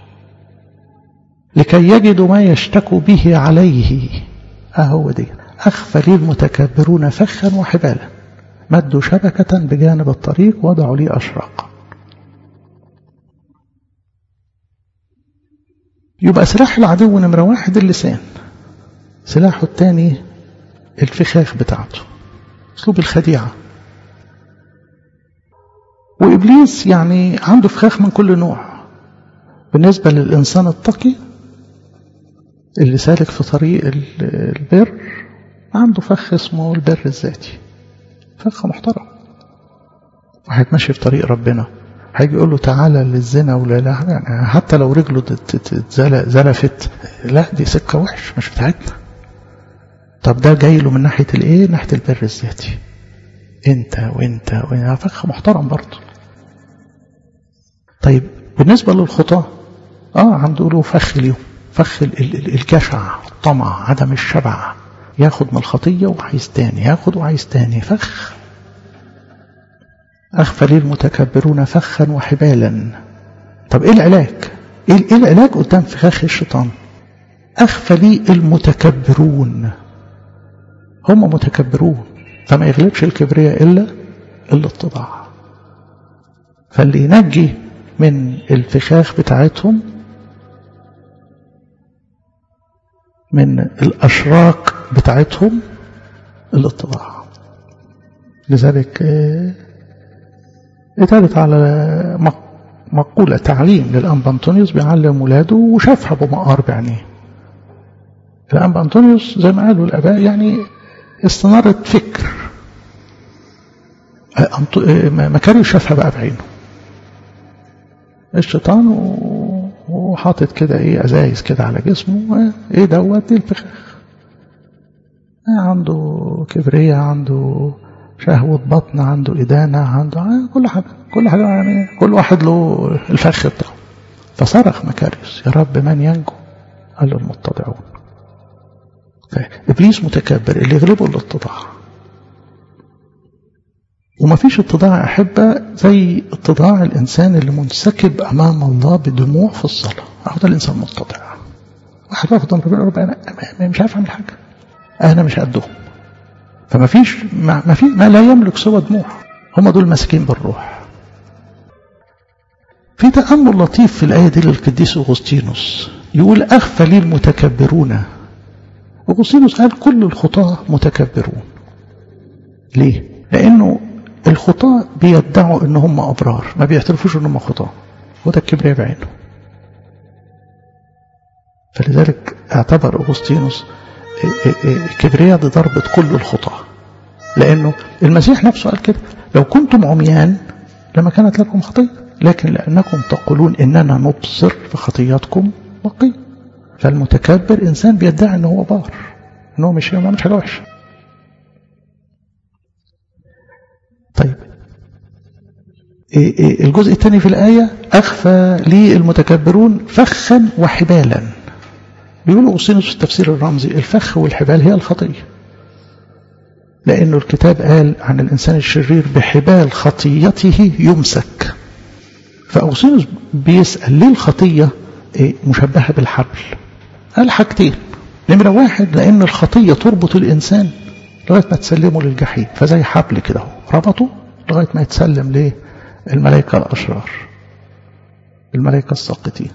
لكي يجدوا ما يشتكوا به عليه أهو دي أخفى لي المتكبرون فخا وحبالا مدوا شبكة بجانب الطريق وضعوا لي أشراقا يبقى سلاح العدو نمرة واحد اللسان سلاحه الثاني الفخاخ بتاعته اسلوب الخديعة وإبليس يعني عنده فخاخ من كل نوع بالنسبة للإنسان التقي اللي سالك في طريق البر عنده فخ اسمه البر الذاتي فخ محترم واحد ماشي في طريق ربنا هيجي يقول له تعالى للزنا ولا لا يعني حتى لو رجله زلفت لا دي سكة وحش مش بتاعتنا طب ده جاي له من ناحية الايه ناحية البر الذاتي انت وانت وانت فخ محترم برضه طيب بالنسبة للخطاة اه عنده له فخ اليوم فخ الجشع الطمع عدم الشبع ياخد من الخطية وعايز تاني ياخد وعايز تاني فخ أخفى لي المتكبرون فخا وحبالا طب إيه العلاج إيه العلاج قدام فخاخ الشيطان أخفى لي المتكبرون هم متكبرون فما يغلبش الكبرياء إلا الاتضاع فاللي ينجي من الفخاخ بتاعتهم من الأشراق بتاعتهم الاتضاع لذلك اتقالت على مقولة تعليم للأنبا أنطونيوس بيعلم ولاده وشافها بمقار بعينيه الأنبا أنطونيوس زي ما قالوا الآباء يعني استنارة فكر مكاريوس شافها بقى بعينه الشيطان وحاطط كده ايه ازايز كده على جسمه ايه دوت دي الفخاخ عنده كبرية عنده شهوة بطن عنده إدانة عنده كل حاجة كل حاجة يعني كل واحد له الفخ بتاعه فصرخ مكاريوس يا رب من ينجو قال له المتضعون فإبليس متكبر اللي يغلبه الاتضاع وما فيش اتضاع أحبة زي اتضاع الإنسان اللي منسكب أمام الله بدموع في الصلاة أهو ده الإنسان متضع واحد واقف قدام ربنا رب أنا مش عارف أعمل حاجة أنا مش قدهم فما فيش ما, في ما لا يملك سوى دموع هم دول ماسكين بالروح في تأمل لطيف في الآية دي للقديس أغسطينوس يقول أخفى لي المتكبرون أغسطينوس قال كل الخطاة متكبرون ليه؟ لأنه الخطاة بيدعوا ان هم ابرار ما بيعترفوش ان هم خطاة وده الكبرياء بعينه فلذلك اعتبر اغسطينوس الكبرياء دي ضربة كل الخطاة لانه المسيح نفسه قال كده لو كنتم عميان لما كانت لكم خطية لكن لانكم تقولون اننا نبصر فخطياتكم بقي فالمتكبر انسان بيدعي ان هو بار ان هو مش مش حاجه وحشه طيب الجزء الثاني في الآية أخفى لي المتكبرون فخا وحبالا بيقولوا أوسينوس في التفسير الرمزي الفخ والحبال هي الخطية لأنه الكتاب قال عن الإنسان الشرير بحبال خطيته يمسك فأوسينوس بيسأل ليه الخطية مشبهة بالحبل قال حاجتين نمرة واحد لأن الخطية تربط الإنسان لغاية ما تسلمه للجحيم فزي حبل كده ربطه لغاية ما يتسلم للملائكة الأشرار الملائكة الساقطين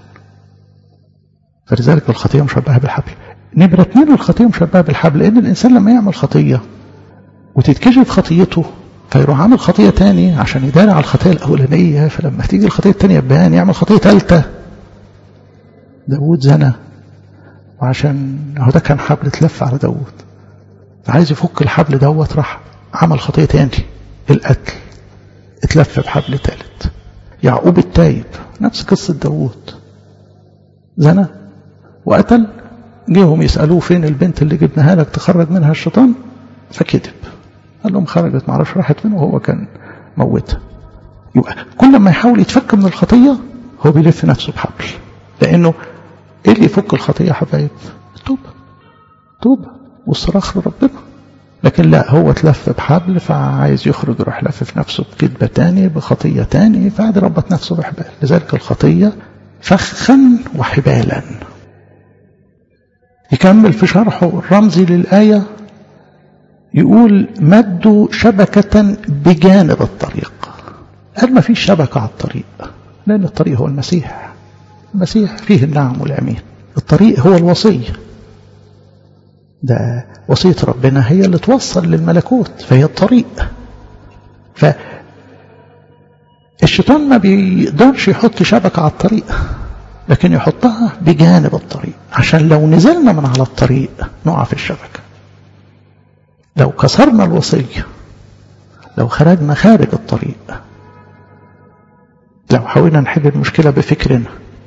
فلذلك الخطية مشبهة بالحبل نمرة اثنين الخطية مشبهة بالحبل لأن الإنسان لما يعمل خطية وتتكشف خطيته فيروح عامل خطية تاني عشان يداري على الخطية الأولانية فلما تيجي الخطية التانية بيان يعمل خطية ثالثة داود زنى وعشان هو ده كان حبل اتلف على داود فعايز يفك الحبل دوت راح عمل خطية تاني القتل اتلف بحبل ثالث يعقوب التايب نفس قصة داود زنى وقتل جيهم يسألوه فين البنت اللي جبناها لك تخرج منها الشيطان فكذب قال لهم خرجت معرفش راحت فين وهو كان موتها يبقى كل ما يحاول يتفك من الخطية هو بيلف نفسه بحبل لأنه إيه اللي يفك الخطية يا حبايب التوبة توبة والصراخ لربنا لكن لا هو اتلف بحبل فعايز يخرج يروح لف نفسه بكذبة تاني بخطية تاني فقعد ربط نفسه بحبال لذلك الخطية فخا وحبالا يكمل في شرحه الرمزي للآية يقول مدوا شبكة بجانب الطريق قال ما فيش شبكة على الطريق لأن الطريق هو المسيح المسيح فيه النعم والأمين الطريق هو الوصية ده وصية ربنا هي اللي توصل للملكوت فهي الطريق ف الشيطان ما بيقدرش يحط شبكة على الطريق لكن يحطها بجانب الطريق عشان لو نزلنا من على الطريق نقع في الشبكة لو كسرنا الوصية لو خرجنا خارج الطريق لو حاولنا نحل المشكلة بفكرنا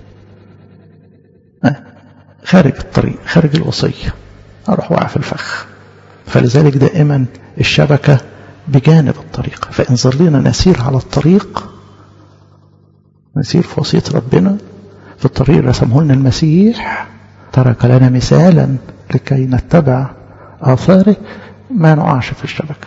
خارج الطريق خارج الوصية أروح واقع في الفخ فلذلك دائما الشبكة بجانب الطريق فإن ظلينا نسير على الطريق نسير في وصية ربنا في الطريق رسمه لنا المسيح ترك لنا مثالا لكي نتبع آثاره ما نقعش في الشبكة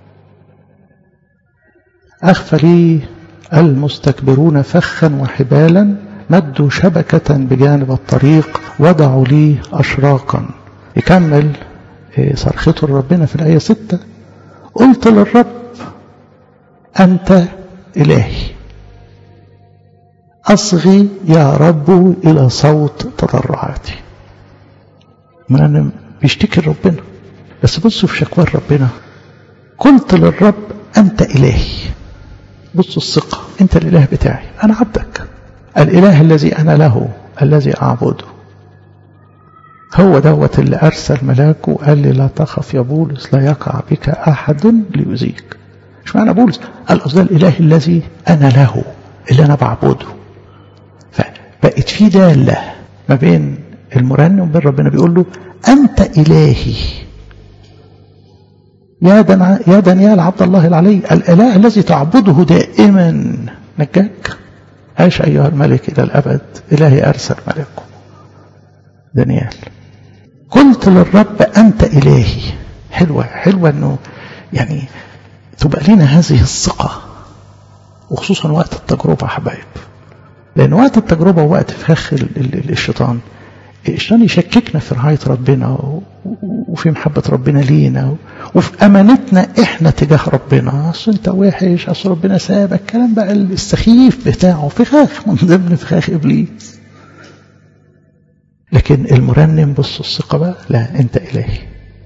أخفى لي المستكبرون فخا وحبالا مدوا شبكة بجانب الطريق وضعوا لي أشراقا يكمل صرخته لربنا في الآية ستة قلت للرب أنت إلهي أصغي يا رب إلى صوت تضرعاتي من أنا بيشتكي ربنا بس بصوا في شكوى ربنا قلت للرب أنت إلهي بصوا الثقة أنت الإله بتاعي أنا عبدك الإله الذي أنا له الذي أعبده هو دوت اللي أرسل ملاكه وقال لي لا تخف يا بولس لا يقع بك أحد ليؤذيك مش معنى بولس قال قصد الإله الذي أنا له اللي أنا بعبده فبقت في دالة ما بين المرنم وبين ربنا بيقول له أنت إلهي يا دن يا دانيال عبد الله العلي الإله الذي تعبده دائما نجاك عيش أيها الملك إلى الأبد إلهي أرسل ملكه دانيال قلت للرب أنت إلهي حلوة حلوة أنه يعني تبقى لنا هذه الثقة وخصوصا وقت التجربة حبايب لأن وقت التجربة ووقت فخ الشيطان الشيطان يشككنا في رعاية ربنا وفي محبة ربنا لينا وفي أمانتنا إحنا تجاه ربنا أصل أنت وحش أصل ربنا سابك الكلام بقى السخيف بتاعه فخاخ من ضمن فخاخ إبليس لكن المرنم بص الثقة بقى لا أنت إلهي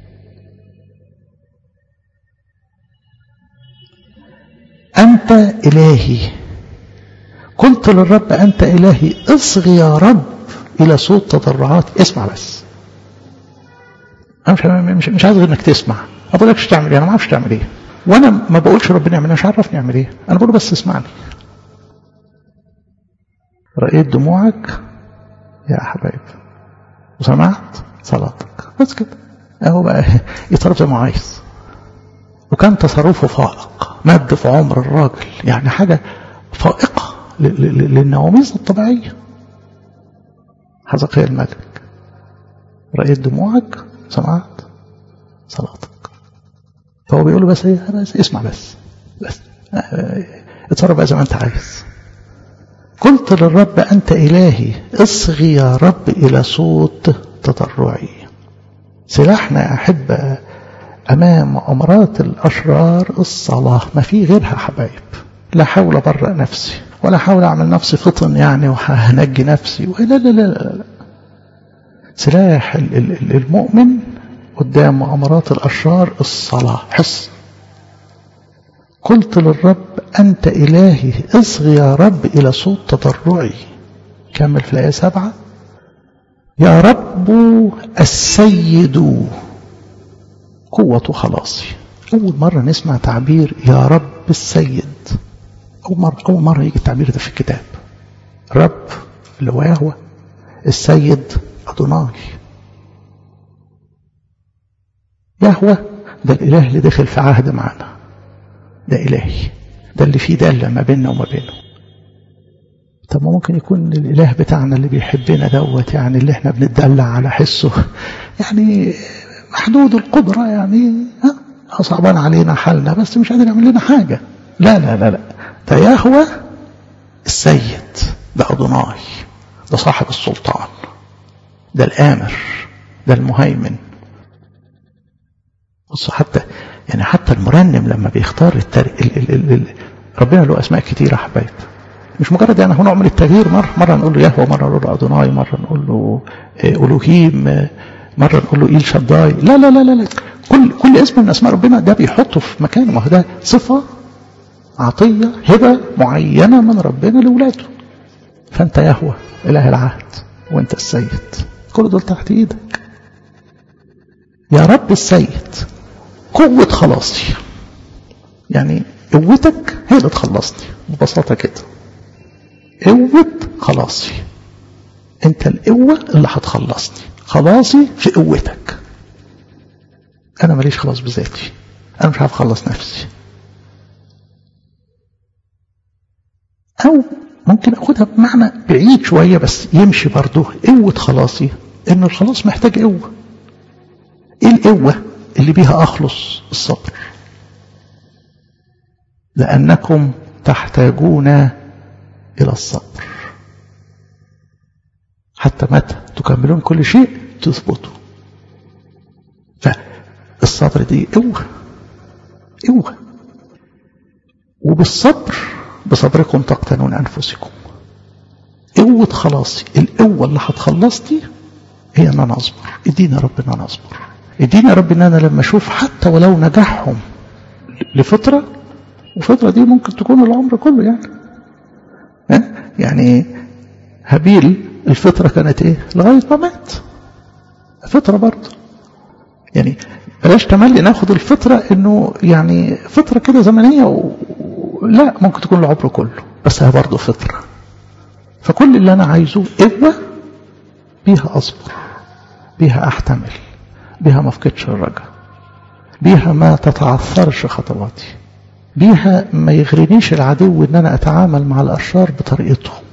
أنت إلهي قلت للرب أنت إلهي اصغي يا رب إلى صوت تضرعات اسمع بس أنا مش, مش, مش عايز انك تسمع ما بقولكش تعمل ايه انا ما اعرفش تعمل ايه وانا ما بقولش ربنا يعمل مش عارفني اعمل ايه انا بقول بس اسمعني رأيت دموعك يا حبايب وسمعت صلاتك بس كده اهو بقى يتصرف زي ما عايز وكان تصرفه فائق مد في عمر الراجل يعني حاجة فائقة للنواميس الطبيعية حزقيا الملك رأيت دموعك سمعت صلاتك فهو بيقول له بس ايه بس اسمع بس بس اتصرف بقى زي ما انت عايز قلت للرب انت الهي اصغي يا رب الى صوت تضرعي سلاحنا يا احبه امام مؤامرات الاشرار الصلاه ما في غيرها حبايب لا حول ابرأ نفسي ولا حاول اعمل نفسي فطن يعني وهنجي نفسي لا لا لا لا سلاح المؤمن قدام مؤامرات الاشرار الصلاه حصن قلت للرب أنت إلهي اصغي يا رب إلى صوت تضرعي كمل في الآية سبعة يا رب السيد قوة خلاصي أول مرة نسمع تعبير يا رب السيد أول مرة, أول مرة يجي التعبير ده في الكتاب رب اللي هو يهوى السيد أدوناي يهوى ده الإله اللي دخل في عهد معنا ده إلهي ده اللي فيه دالة ما بيننا وما بينه طب ممكن يكون الإله بتاعنا اللي بيحبنا دوت يعني اللي احنا بنتدلع على حسه يعني محدود القدرة يعني ها صعبان علينا حالنا بس مش قادر يعمل لنا حاجة لا لا لا لا ده يهوى السيد ده أدوناي ده صاحب السلطان ده الآمر ده المهيمن بصوا حتى يعني حتى المرنم لما بيختار التر... ال... ال... ال... ال... ربنا له اسماء كتيره حبايب مش مجرد يعني هو نعمل التغيير مره مره نقول له يهوه مره نقول له ادوناي مره نقول له الوهيم مره نقول له ايل شداي لا لا لا لا, لا. كل كل اسم من اسماء ربنا ده بيحطه في مكانه ما هو ده صفه عطيه هبه معينه من ربنا لاولاده فانت يهوه اله العهد وانت السيد كل دول تحت ايدك يا رب السيد قوة خلاصي يعني قوتك هي اللي تخلصني ببساطة كده قوة خلاصي انت القوة اللي هتخلصني خلاصي في قوتك انا ماليش خلاص بذاتي انا مش عارف اخلص نفسي او ممكن اخدها بمعنى بعيد شوية بس يمشي برضه قوة خلاصي ان الخلاص محتاج قوة ايه القوة اللي بيها أخلص الصبر لأنكم تحتاجون إلى الصبر حتى متى تكملون كل شيء تثبتوا فالصبر دي قوة قوة وبالصبر بصبركم تقتنون أنفسكم قوة خلاصي القوة اللي هتخلصني هي ان انا اصبر ادينا رب ان انا اصبر ادينا يا رب ان انا لما اشوف حتى ولو نجاحهم لفتره وفتره دي ممكن تكون العمر كله يعني ها يعني هابيل الفتره كانت ايه لغايه ما مات فتره برضه يعني بلاش تملي ناخد الفتره انه يعني فتره كده زمنيه و... لا ممكن تكون العمر كله بس هي برضه فتره فكل اللي انا عايزه قوه بيها اصبر بيها احتمل بيها ما افقدش الرجاء بيها ما تتعثرش خطواتي بيها ما يغرينيش العدو ان انا اتعامل مع الاشرار بطريقتهم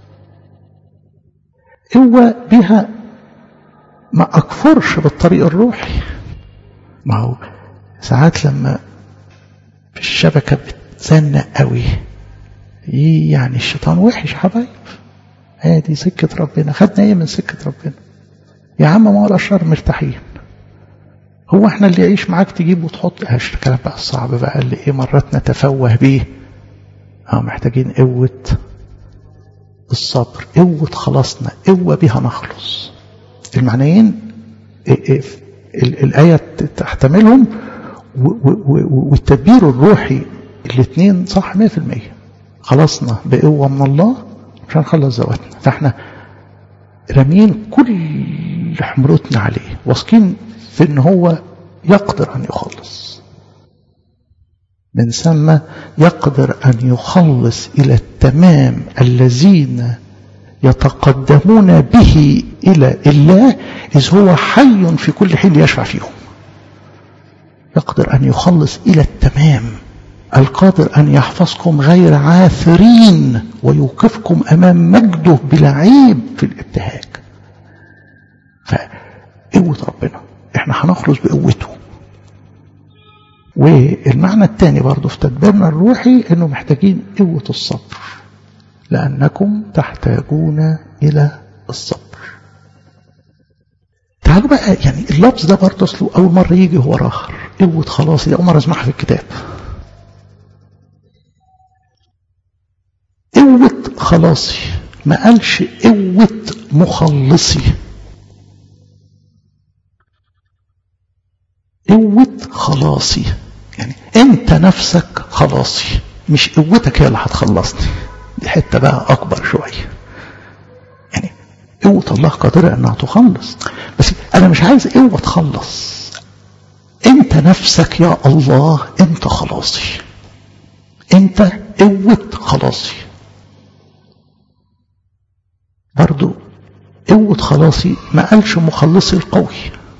هو بيها ما اكفرش بالطريق الروحي ما هو ساعات لما في الشبكة بتزنق قوي يعني الشيطان وحش حبايب هادي سكة ربنا خدنا ايه من سكة ربنا يا عم ما هو الاشرار مرتاحين هو احنا اللي يعيش معاك تجيب وتحط هاش الكلام بقى الصعب بقى اللي ايه مرات نتفوه بيه اه محتاجين قوة الصبر قوة خلاصنا قوة بها نخلص المعنيين إيه إيه الآية تحتملهم والتدبير الروحي الاثنين صح 100% خلصنا بقوة من الله مش هنخلص ذواتنا فاحنا رامين كل حمرتنا عليه واثقين في ان هو يقدر ان يخلص من ثم يقدر ان يخلص الى التمام الذين يتقدمون به الى الله اذ هو حي في كل حين يشفع فيهم يقدر ان يخلص الى التمام القادر ان يحفظكم غير عاثرين ويوقفكم امام مجده بلا عيب في الابتهاج فقوة قوة ربنا احنا هنخلص بقوته والمعنى الثاني برضه في تدبيرنا الروحي انه محتاجين قوة الصبر لأنكم تحتاجون إلى الصبر تعالوا بقى يعني اللفظ ده برضه اصله أول مرة يجي هو راخر قوة خلاصي دي أول مرة أسمعها في الكتاب قوة خلاصي ما قالش قوة مخلصي قوة خلاصي يعني انت نفسك خلاصي مش قوتك هي اللي هتخلصني دي حتة بقى اكبر شوية يعني قوة الله قادرة انها تخلص بس انا مش عايز قوة تخلص انت نفسك يا الله انت خلاصي انت قوة خلاصي برضو قوة خلاصي ما قالش مخلصي القوي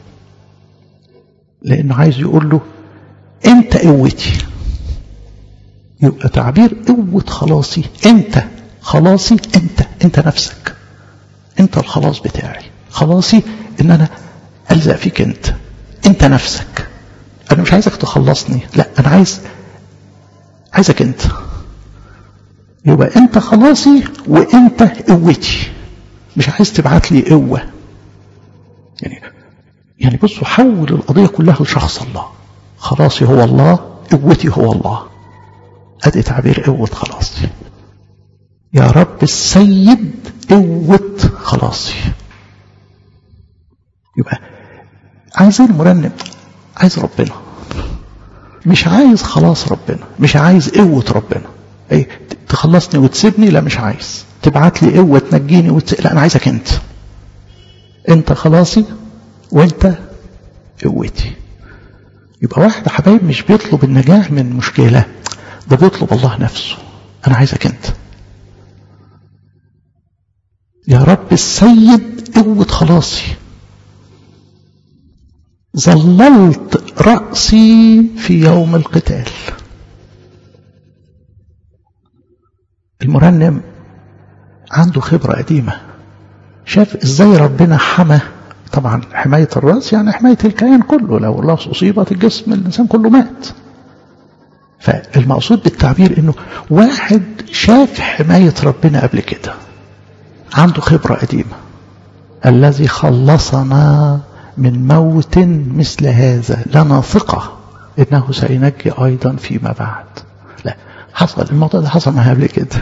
لانه عايز يقول له انت قوتي يبقى تعبير قوة خلاصي انت خلاصي انت انت نفسك انت الخلاص بتاعي خلاصي ان انا الزق فيك انت انت نفسك انا مش عايزك تخلصني لا انا عايز عايزك انت يبقى انت خلاصي وانت قوتي مش عايز تبعت لي قوة يعني يعني بصوا حول القضية كلها لشخص الله خلاصي هو الله قوتي هو الله ادي تعبير قوة خلاصي يا رب السيد قوة خلاصي يبقى عايزين مرنم عايز ربنا مش عايز خلاص ربنا مش عايز قوة ربنا ايه تخلصني وتسيبني لا مش عايز تبعت لي قوة تنجيني وتس... لا انا عايزك انت انت خلاصي وانت قوتي يبقى واحد حبايب مش بيطلب النجاح من مشكلة ده بيطلب الله نفسه انا عايزك انت يا رب السيد قوة خلاصي ظللت رأسي في يوم القتال المرنم عنده خبرة قديمة شاف ازاي ربنا حمى طبعا حماية الرأس يعني حماية الكيان كله لو الرأس أصيبت الجسم الإنسان كله مات فالمقصود بالتعبير انه واحد شاف حماية ربنا قبل كده عنده خبرة قديمة الذي خلصنا من موت مثل هذا لنا ثقة انه سينجي ايضا فيما بعد لا حصل الموضوع ده حصل معايا قبل كده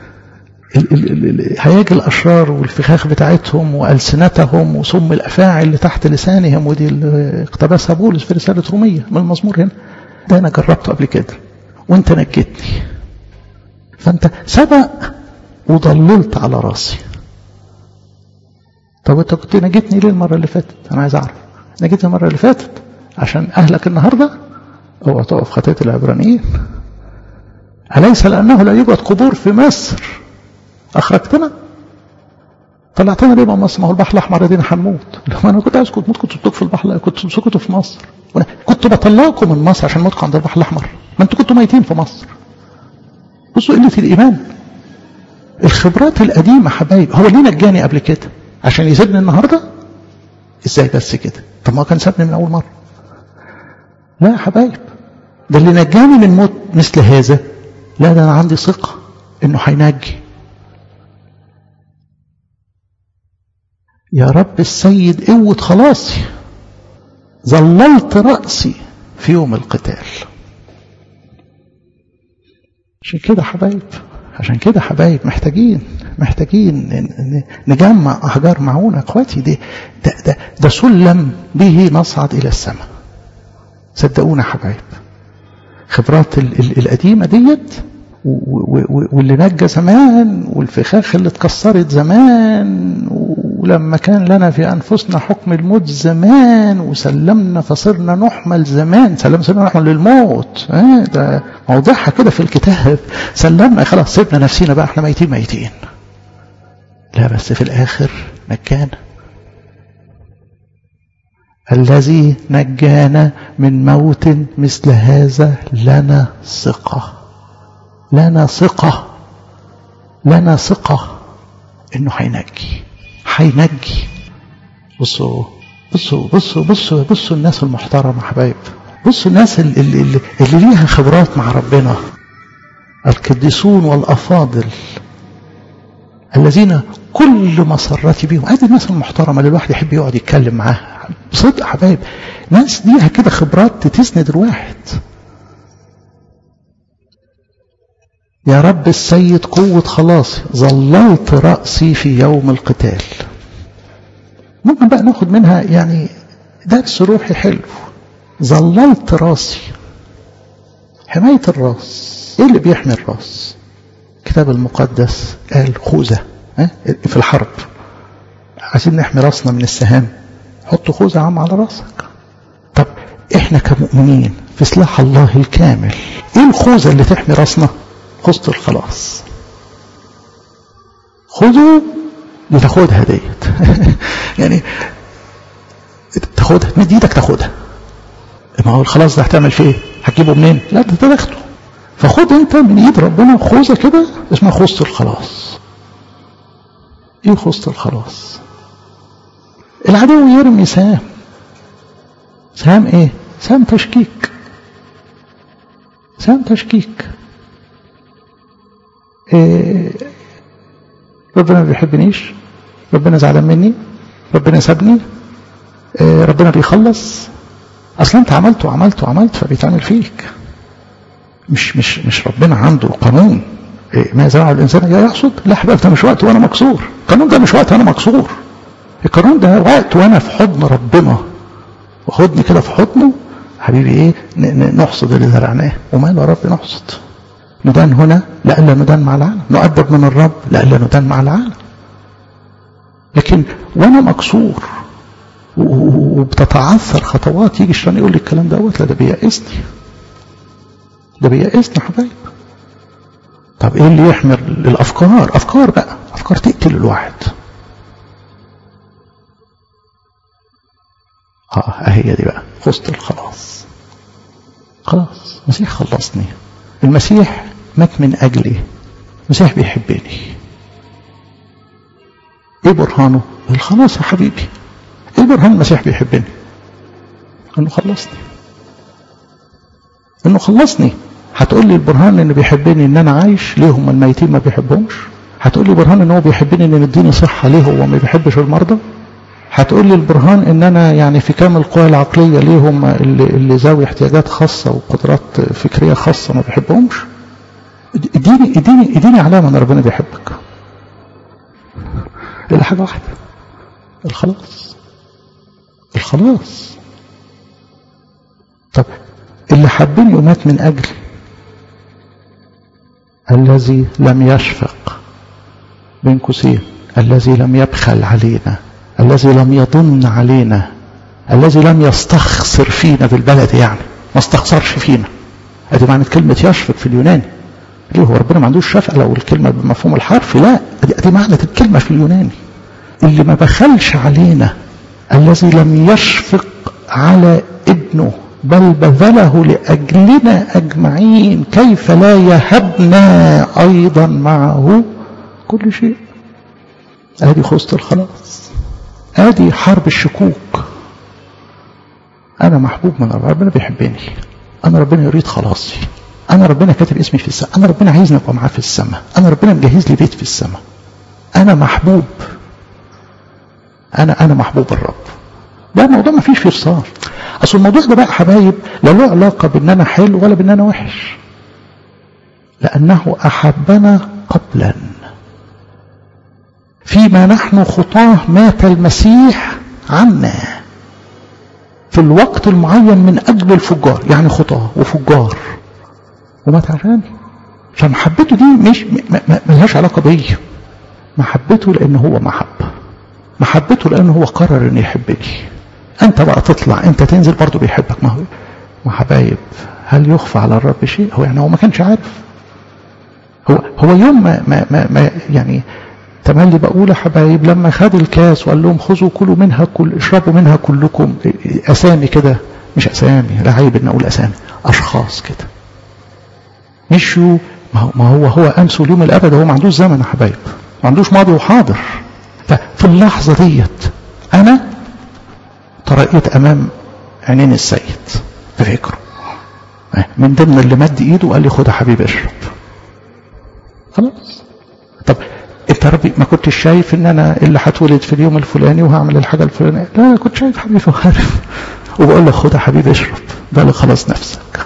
هياج الأشرار والفخاخ بتاعتهم وألسنتهم وسم الأفاعي اللي تحت لسانهم ودي اللي اقتبسها بولس في رسالة رومية من المزمور هنا ده أنا جربته قبل كده وأنت نجيتني فأنت سبق وضللت على راسي طب أنت كنت نجيتني ليه المرة اللي فاتت أنا عايز أعرف نجيتني المرة اللي فاتت عشان أهلك النهاردة أو تقف خطية العبرانيين أليس لأنه لا يوجد قبور في مصر أخرجتنا طلعتنا ليه من مصر ما هو البحر الأحمر دينا هنموت لما أنا كنت عايز كنت موت كنت تسكتوا في البحر كنت تسكتوا في مصر كنت بطلعكم من مصر عشان موتكم عند البحر الأحمر ما أنتوا كنتوا ميتين في مصر بصوا قلة الإيمان الخبرات القديمة حبايب هو ليه نجاني قبل كده عشان يسيبني النهاردة ازاي بس كده طب ما هو كان سابني من أول مرة لا يا حبايب ده اللي نجاني من موت مثل هذا لا ده أنا عندي ثقة إنه هينجي يا رب السيد قوة خلاصي ظللت رأسي في يوم القتال عشان كده حبايب عشان كده حبايب محتاجين محتاجين نجمع أحجار معونة اخواتي دي ده, ده, ده سلم به نصعد إلى السماء صدقونا حبايب خبرات ال ال القديمة ديت واللي نجى زمان والفخاخ اللي اتكسرت زمان ولما كان لنا في أنفسنا حكم الموت زمان وسلمنا فصرنا نحمل زمان سلمنا صرنا نحمل للموت اه ده موضوعها كده في الكتاب سلمنا خلاص سيبنا نفسينا بقى احنا ميتين ميتين لا بس في الآخر نجانا الذي نجانا من موت مثل هذا لنا ثقه لنا ثقة لنا ثقة انه هينجي هينجي بصوا بصوا بصوا بصوا بصوا الناس المحترمة حبايب بصوا الناس اللي, اللي, اللي ليها خبرات مع ربنا القديسون والأفاضل الذين كل مسرتي بيهم هذه الناس المحترمة اللي الواحد يحب يقعد يتكلم معاها بصدق حبايب ناس ليها كده خبرات تسند الواحد يا رب السيد قوة خلاصي ظللت رأسي في يوم القتال ممكن بقى ناخد منها يعني درس روحي حلو ظللت راسي حماية الراس ايه اللي بيحمي الراس الكتاب المقدس قال خوذة في الحرب عايزين نحمي راسنا من السهام حط خوذة عام على راسك طب احنا كمؤمنين في سلاح الله الكامل ايه الخوذة اللي تحمي راسنا خوذة الخلاص خذوا لتاخدها ديت يعني تاخدها تمد ايدك تاخدها ما هو الخلاص ده هتعمل فيه ايه؟ هتجيبه منين؟ لا ده تاخده فخد انت من ايد ربنا خوذه كده اسمها خوذه الخلاص ايه خوذه الخلاص؟ العدو يرمي سهام سهام ايه؟ سهام تشكيك سهام تشكيك إيه ربنا ما بيحبنيش ربنا زعلان مني ربنا سابني إيه ربنا بيخلص اصلا انت عملت وعملت وعملت فبيتعمل فيك مش مش مش ربنا عنده قانون إيه ما زرع الانسان يا يحصد لا حبيبي ده مش وقت وانا مكسور القانون ده مش وقت انا مكسور القانون ده وقت وانا في حضن ربنا وخدني كده في حضنه حبيبي ايه نحصد اللي زرعناه وماله يا رب نحصد ندان هنا لئلا ندان مع العالم نؤدب من الرب لئلا ندان مع العالم لكن وانا مكسور وبتتعثر خطوات يجي الشيطان يقول لي الكلام دوت لا ده بيأسني ده بيأسني يا حبايب طب ايه اللي يحمل الافكار افكار بقى افكار تقتل الواحد اه هي دي بقى خصت الخلاص خلاص المسيح خلصني المسيح مات من اجلي المسيح بيحبني ايه برهانه الخلاص يا حبيبي ايه برهان المسيح بيحبني انه خلصني انه خلصني هتقول لي البرهان ان بيحبني ان انا عايش ليه هم الميتين ما بيحبهمش هتقول لي برهان ان هو بيحبني ان مديني صحه ليه هو ما بيحبش المرضى هتقول لي البرهان ان انا يعني في كامل القوى العقليه ليه هم اللي, اللي ذوي احتياجات خاصه وقدرات فكريه خاصه ما بيحبهمش اديني اديني اديني علامه ان ربنا بيحبك الا حاجه واحده الخلاص الخلاص طب اللي حبني ومات من اجلي الذي لم يشفق بين قوسين الذي لم يبخل علينا الذي لم يضن علينا الذي لم يستخسر فينا بالبلد يعني ما استخسرش فينا ادي معنى كلمة يشفق في اليوناني ليه هو ربنا ما عندوش شفقة لو الكلمة بمفهوم الحرف لا ادي, أدي معنى الكلمة في اليوناني اللي ما بخلش علينا الذي لم يشفق على ابنه بل بذله لأجلنا أجمعين كيف لا يهبنا أيضا معه كل شيء ادي خصة الخلاص ادي حرب الشكوك انا محبوب من ربنا ربنا بيحبني انا ربنا يريد خلاصي انا ربنا كاتب اسمي في السماء انا ربنا عايزني ابقى معاه في السماء انا ربنا مجهز لي بيت في السماء انا محبوب انا انا محبوب الرب ده الموضوع ما فيش فيه فصال اصل الموضوع ده بقى حبايب لا له علاقه بان انا حلو ولا بان انا وحش لانه احبنا قبلا فيما نحن خطاه مات المسيح عنا في الوقت المعين من أجل الفجار يعني خطاه وفجار ومات عشاني فمحبته دي مش ملهاش علاقة بيا محبته لأن هو محبة محبته لأن هو قرر أن يحبني أنت بقى تطلع أنت تنزل برضه بيحبك ما هو ما حبايب هل يخفى على الرب شيء هو يعني هو ما كانش عارف هو هو يوم ما, ما, ما, ما يعني تملي بقول يا حبايب لما خد الكاس وقال لهم خذوا كلوا منها كل اشربوا منها كلكم اسامي كده مش اسامي لا عيب ان اقول اسامي اشخاص كده مشوا ما هو هو امس واليوم الابد هو ما عندوش زمن يا حبايب ما عندوش ماضي وحاضر ففي اللحظه ديت انا ترقيت امام عينين السيد في فكره من ضمن اللي مد ايده وقال لي خد يا حبيبي اشرب خلاص طب انت ربي ما كنتش شايف ان انا اللي هتولد في اليوم الفلاني وهعمل الحاجه الفلانيه لا انا كنت شايف حبيبي وعارف وبقول لك خد يا حبيبي اشرب ده اللي خلاص نفسك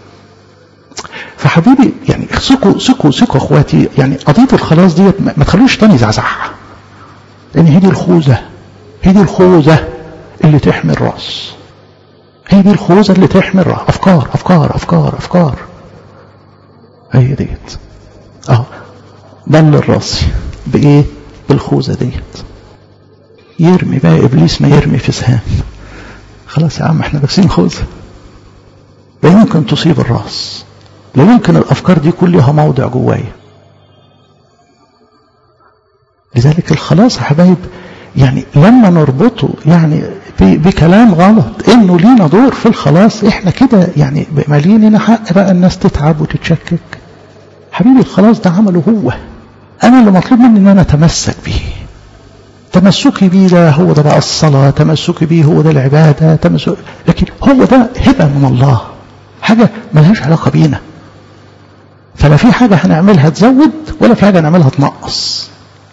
فحبيبي يعني ثقوا ثقوا ثقوا اخواتي يعني قضيه الخلاص ديت ما تخلوش تاني يزعزعها لان هي دي الخوذه هي دي الخوذه اللي تحمي الراس هي دي الخوذه اللي تحمي الراس افكار افكار افكار افكار هي ديت اهو بل راسي بايه بالخوذه ديت يرمي بقى ابليس ما يرمي في سهام خلاص يا عم احنا لابسين خوذه لا يمكن تصيب الراس لا يمكن الافكار دي كلها موضع جوايا لذلك الخلاص يا حبايب يعني لما نربطه يعني بكلام غلط انه لينا دور في الخلاص احنا كده يعني مالين حق بقى الناس تتعب وتتشكك حبيبي الخلاص ده عمله هو انا اللي مطلوب مني ان انا اتمسك به تمسكي بيه ده هو ده بقى الصلاة تمسكي بيه هو ده العبادة تمسك لكن هو ده هبة من الله حاجة ملهاش علاقة بينا فلا في حاجة هنعملها تزود ولا في حاجة هنعملها تنقص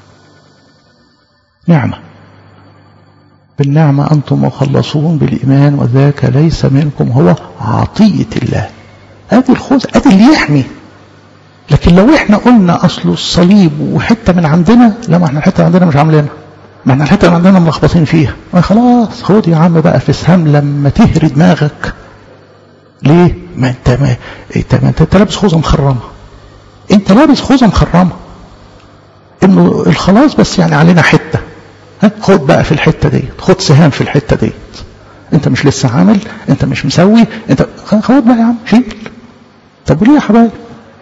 نعمة بالنعمة أنتم مخلصون بالإيمان وذاك ليس منكم هو عطية الله هذه الخوذة هذه اللي يحمي لكن لو احنا قلنا أصله الصليب وحتة من عندنا لا ما احنا الحتة عندنا مش عاملينها ما احنا الحتة اللي عندنا ملخبطين فيها ما خلاص خد يا عم بقى في سهام لما تهري دماغك ليه ما انت ما انت, ما انت, انت لابس خوذة مخرمة انت لابس خوذة مخرمة انه الخلاص بس يعني علينا حتة ها خد بقى في الحتة ديت خد سهام في الحتة ديت انت مش لسه عامل انت مش مسوي انت خد بقى يا عم شيل طب وليه يا حبايب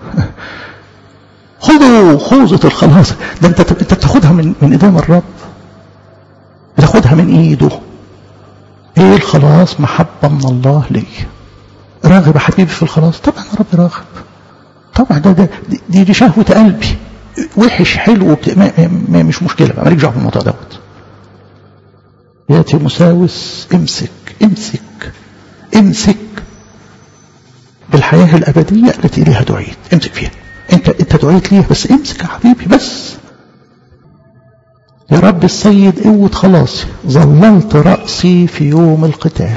خذوا خوذة الخلاص ده انت انت بتاخدها من من ايدين الرب بتاخدها من ايده ايه الخلاص محبة من الله لي راغب يا حبيبي في الخلاص طبعا يا رب راغب طبعا ده, ده دي, دي شهوة قلبي وحش حلو ما ما مش مشكلة بقى مالكش دعوة بالموضوع دوت يا تيموساوس امسك امسك امسك بالحياة الأبدية التي إليها دعيت امسك فيها انت انت دعيت ليها بس امسك يا حبيبي بس يا رب السيد قوة خلاصي ظللت رأسي في يوم القتال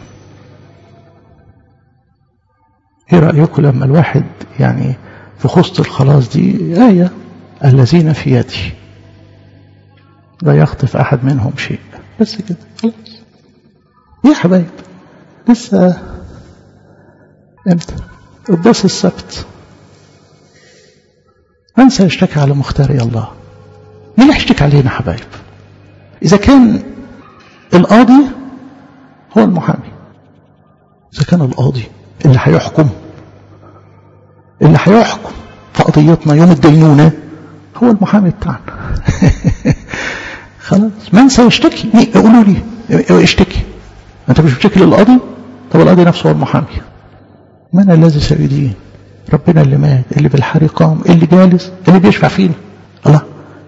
ايه رأيكم لما الواحد يعني في خصة الخلاص دي آية الذين في يدي لا يخطف أحد منهم شيء بس كده خلاص يا حبايب لسه امتى قداس السبت من سيشتكي على مختاري الله مين اللي هيشتكي علينا حبايب إذا كان القاضي هو المحامي إذا كان القاضي اللي هيحكم اللي هيحكم في قضيتنا يوم الدينونة هو المحامي بتاعنا خلاص من سيشتكي قولوا لي اشتكي انت مش بتشتكي للقاضي طب القاضي نفسه هو المحامي من الذي سيدين ربنا اللي مات اللي بالحري قام اللي جالس اللي بيشفع فينا الله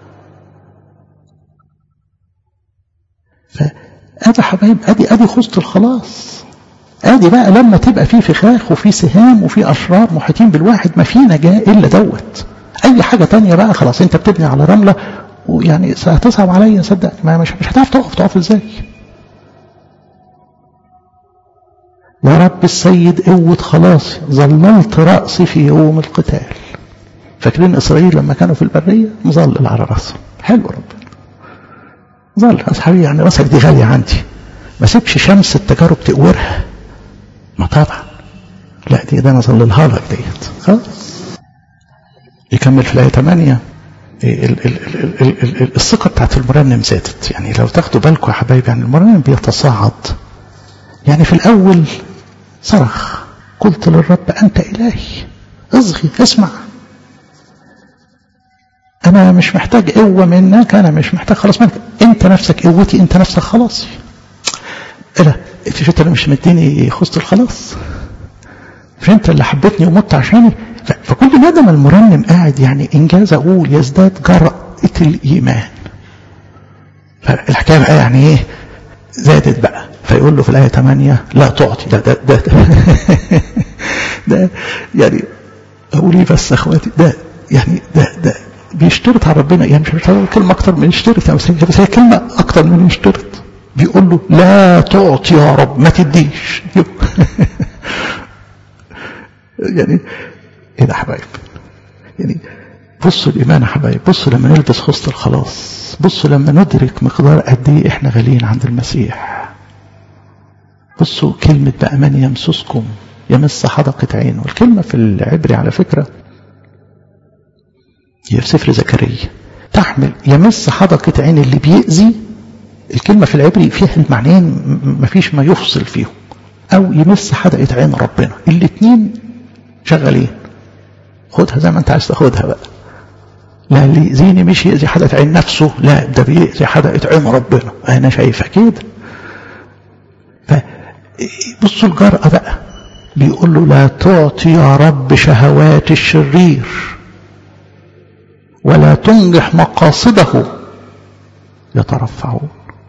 فادي حبايب ادي ادي خصة الخلاص ادي بقى لما تبقى في فخاخ وفي سهام وفي اشرار محيطين بالواحد ما في نجاة الا دوت اي حاجة تانية بقى خلاص انت بتبني على رملة ويعني هتصعب عليا صدقني ما مش مش هتعرف تقف تقف ازاي يا رب السيد قوة خلاصي ظللت رأسي في يوم القتال فاكرين إسرائيل لما كانوا في البرية مظلل على رأسهم حلو ربنا ظل أصحابي يعني رأسك دي غالية عندي ما سيبش شمس التجارب تقورها ما طبعا لا دي ده انا اظللها لك ديت خلاص يكمل في الآية 8 ال ال ال ال ال الثقة بتاعت المرنم زادت يعني لو تاخدوا بالكم يا حبايبي يعني المرنم بيتصاعد يعني في الأول صرخ قلت للرب أنت إلهي اصغي اسمع أنا مش محتاج قوة منك أنا مش محتاج خلاص منك أنت نفسك قوتي أنت نفسك خلاصي لا في انت اللي مش مديني خصة الخلاص مش انت اللي حبيتني ومت عشاني فكل ما دام المرنم قاعد يعني انجاز اقول يزداد جرأة الايمان فالحكايه بقى يعني ايه زادت بقى فيقول له في الآية 8 لا تعطي ده ده ده, ده, ده يعني أقول إيه بس أخواتي ده يعني ده ده بيشترط على ربنا يعني مش هقول كلمة أكتر من يشترط يعني بس هي كلمة أكتر من يشترط بيقول له لا تعطي يا رب ما تديش يعني ايه ده يا حبايب يعني بصوا الإيمان يا حبايب بصوا لما نلبس خصة الخلاص بصوا لما ندرك مقدار قد ايه احنا غاليين عند المسيح بصوا كلمة بأمان يمسسكم يمس حدقة عينه الكلمة في العبري على فكرة هي في سفر زكريا تحمل يمس حدقة عين اللي بيأذي الكلمة في العبري فيها المعنيين مفيش ما يفصل فيهم أو يمس حدقة عين ربنا الاتنين شغالين خدها زي ما انت عايز تاخدها بقى لا اللي يأذيني مش يأذي حدقة عين نفسه لا ده بيأذي حدقة عين ربنا أنا شايفها كده فبصوا الجرأة بقى بيقول له لا تعطي يا رب شهوات الشرير ولا تنجح مقاصده يترفعون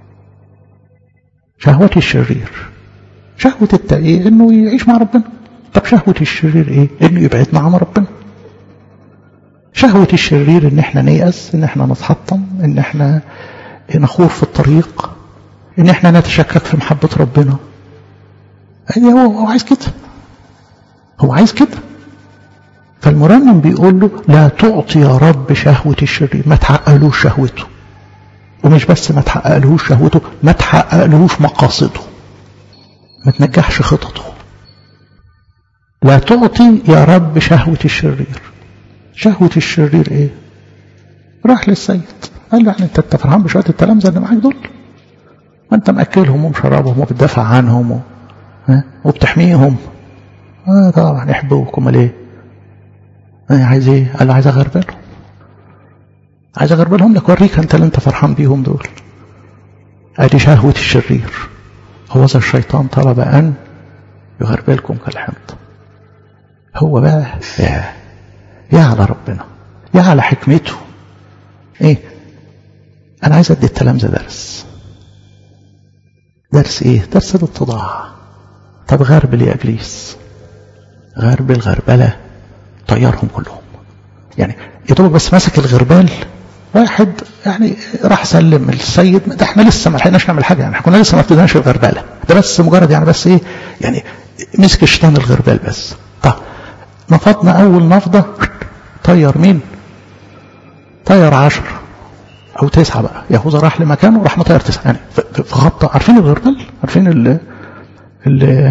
شهوة الشرير شهوة التأيي انه يعيش مع ربنا طب شهوة الشرير ايه انه يبعدنا عن ربنا شهوة الشرير ان احنا نيأس ان احنا نتحطم ان احنا نخور في الطريق ان احنا نتشكك في محبة ربنا يعني هو, هو عايز كده هو عايز كده فالمرنم بيقول له لا تعطي يا رب شهوة الشرير ما تحققلوش شهوته ومش بس ما تحققلهوش شهوته ما تحققلهوش مقاصده ما تنجحش خططه لا تعطي يا رب شهوة الشرير شهوة الشرير ايه راح للسيد قال له يعني انت انت فرحان بشوية التلامذة اللي معاك دول ما انت مأكلهم ومشربهم وبتدافع عنهم و... ها؟ وبتحميهم اه طبعا يحبوك امال ايه اه عايز ايه قال له عايز اغربلهم عايز اغربلهم لك وريك انت اللي انت فرحان بيهم دول ادي شهوة الشرير هو ذا الشيطان طلب ان يغربلكم كالحنطة هو بقى يا يا على ربنا يا على حكمته ايه انا عايز ادي التلامذة درس درس ايه درس الاتضاع طب غربل يا ابليس غربل غربلة طيرهم كلهم يعني يا دوبك بس مسك الغربال واحد يعني راح سلم السيد ده احنا لسه ما لحقناش نعمل حاجه يعني احنا كنا لسه ما ابتديناش الغربله ده بس مجرد يعني بس ايه يعني مسك الشيطان الغربال بس طب نفضنا اول نفضه طير مين طير عشر او تسعه بقى يهوذا راح لمكانه راح مطير تسعه يعني في خبطه عارفين الغربال عارفين ال ال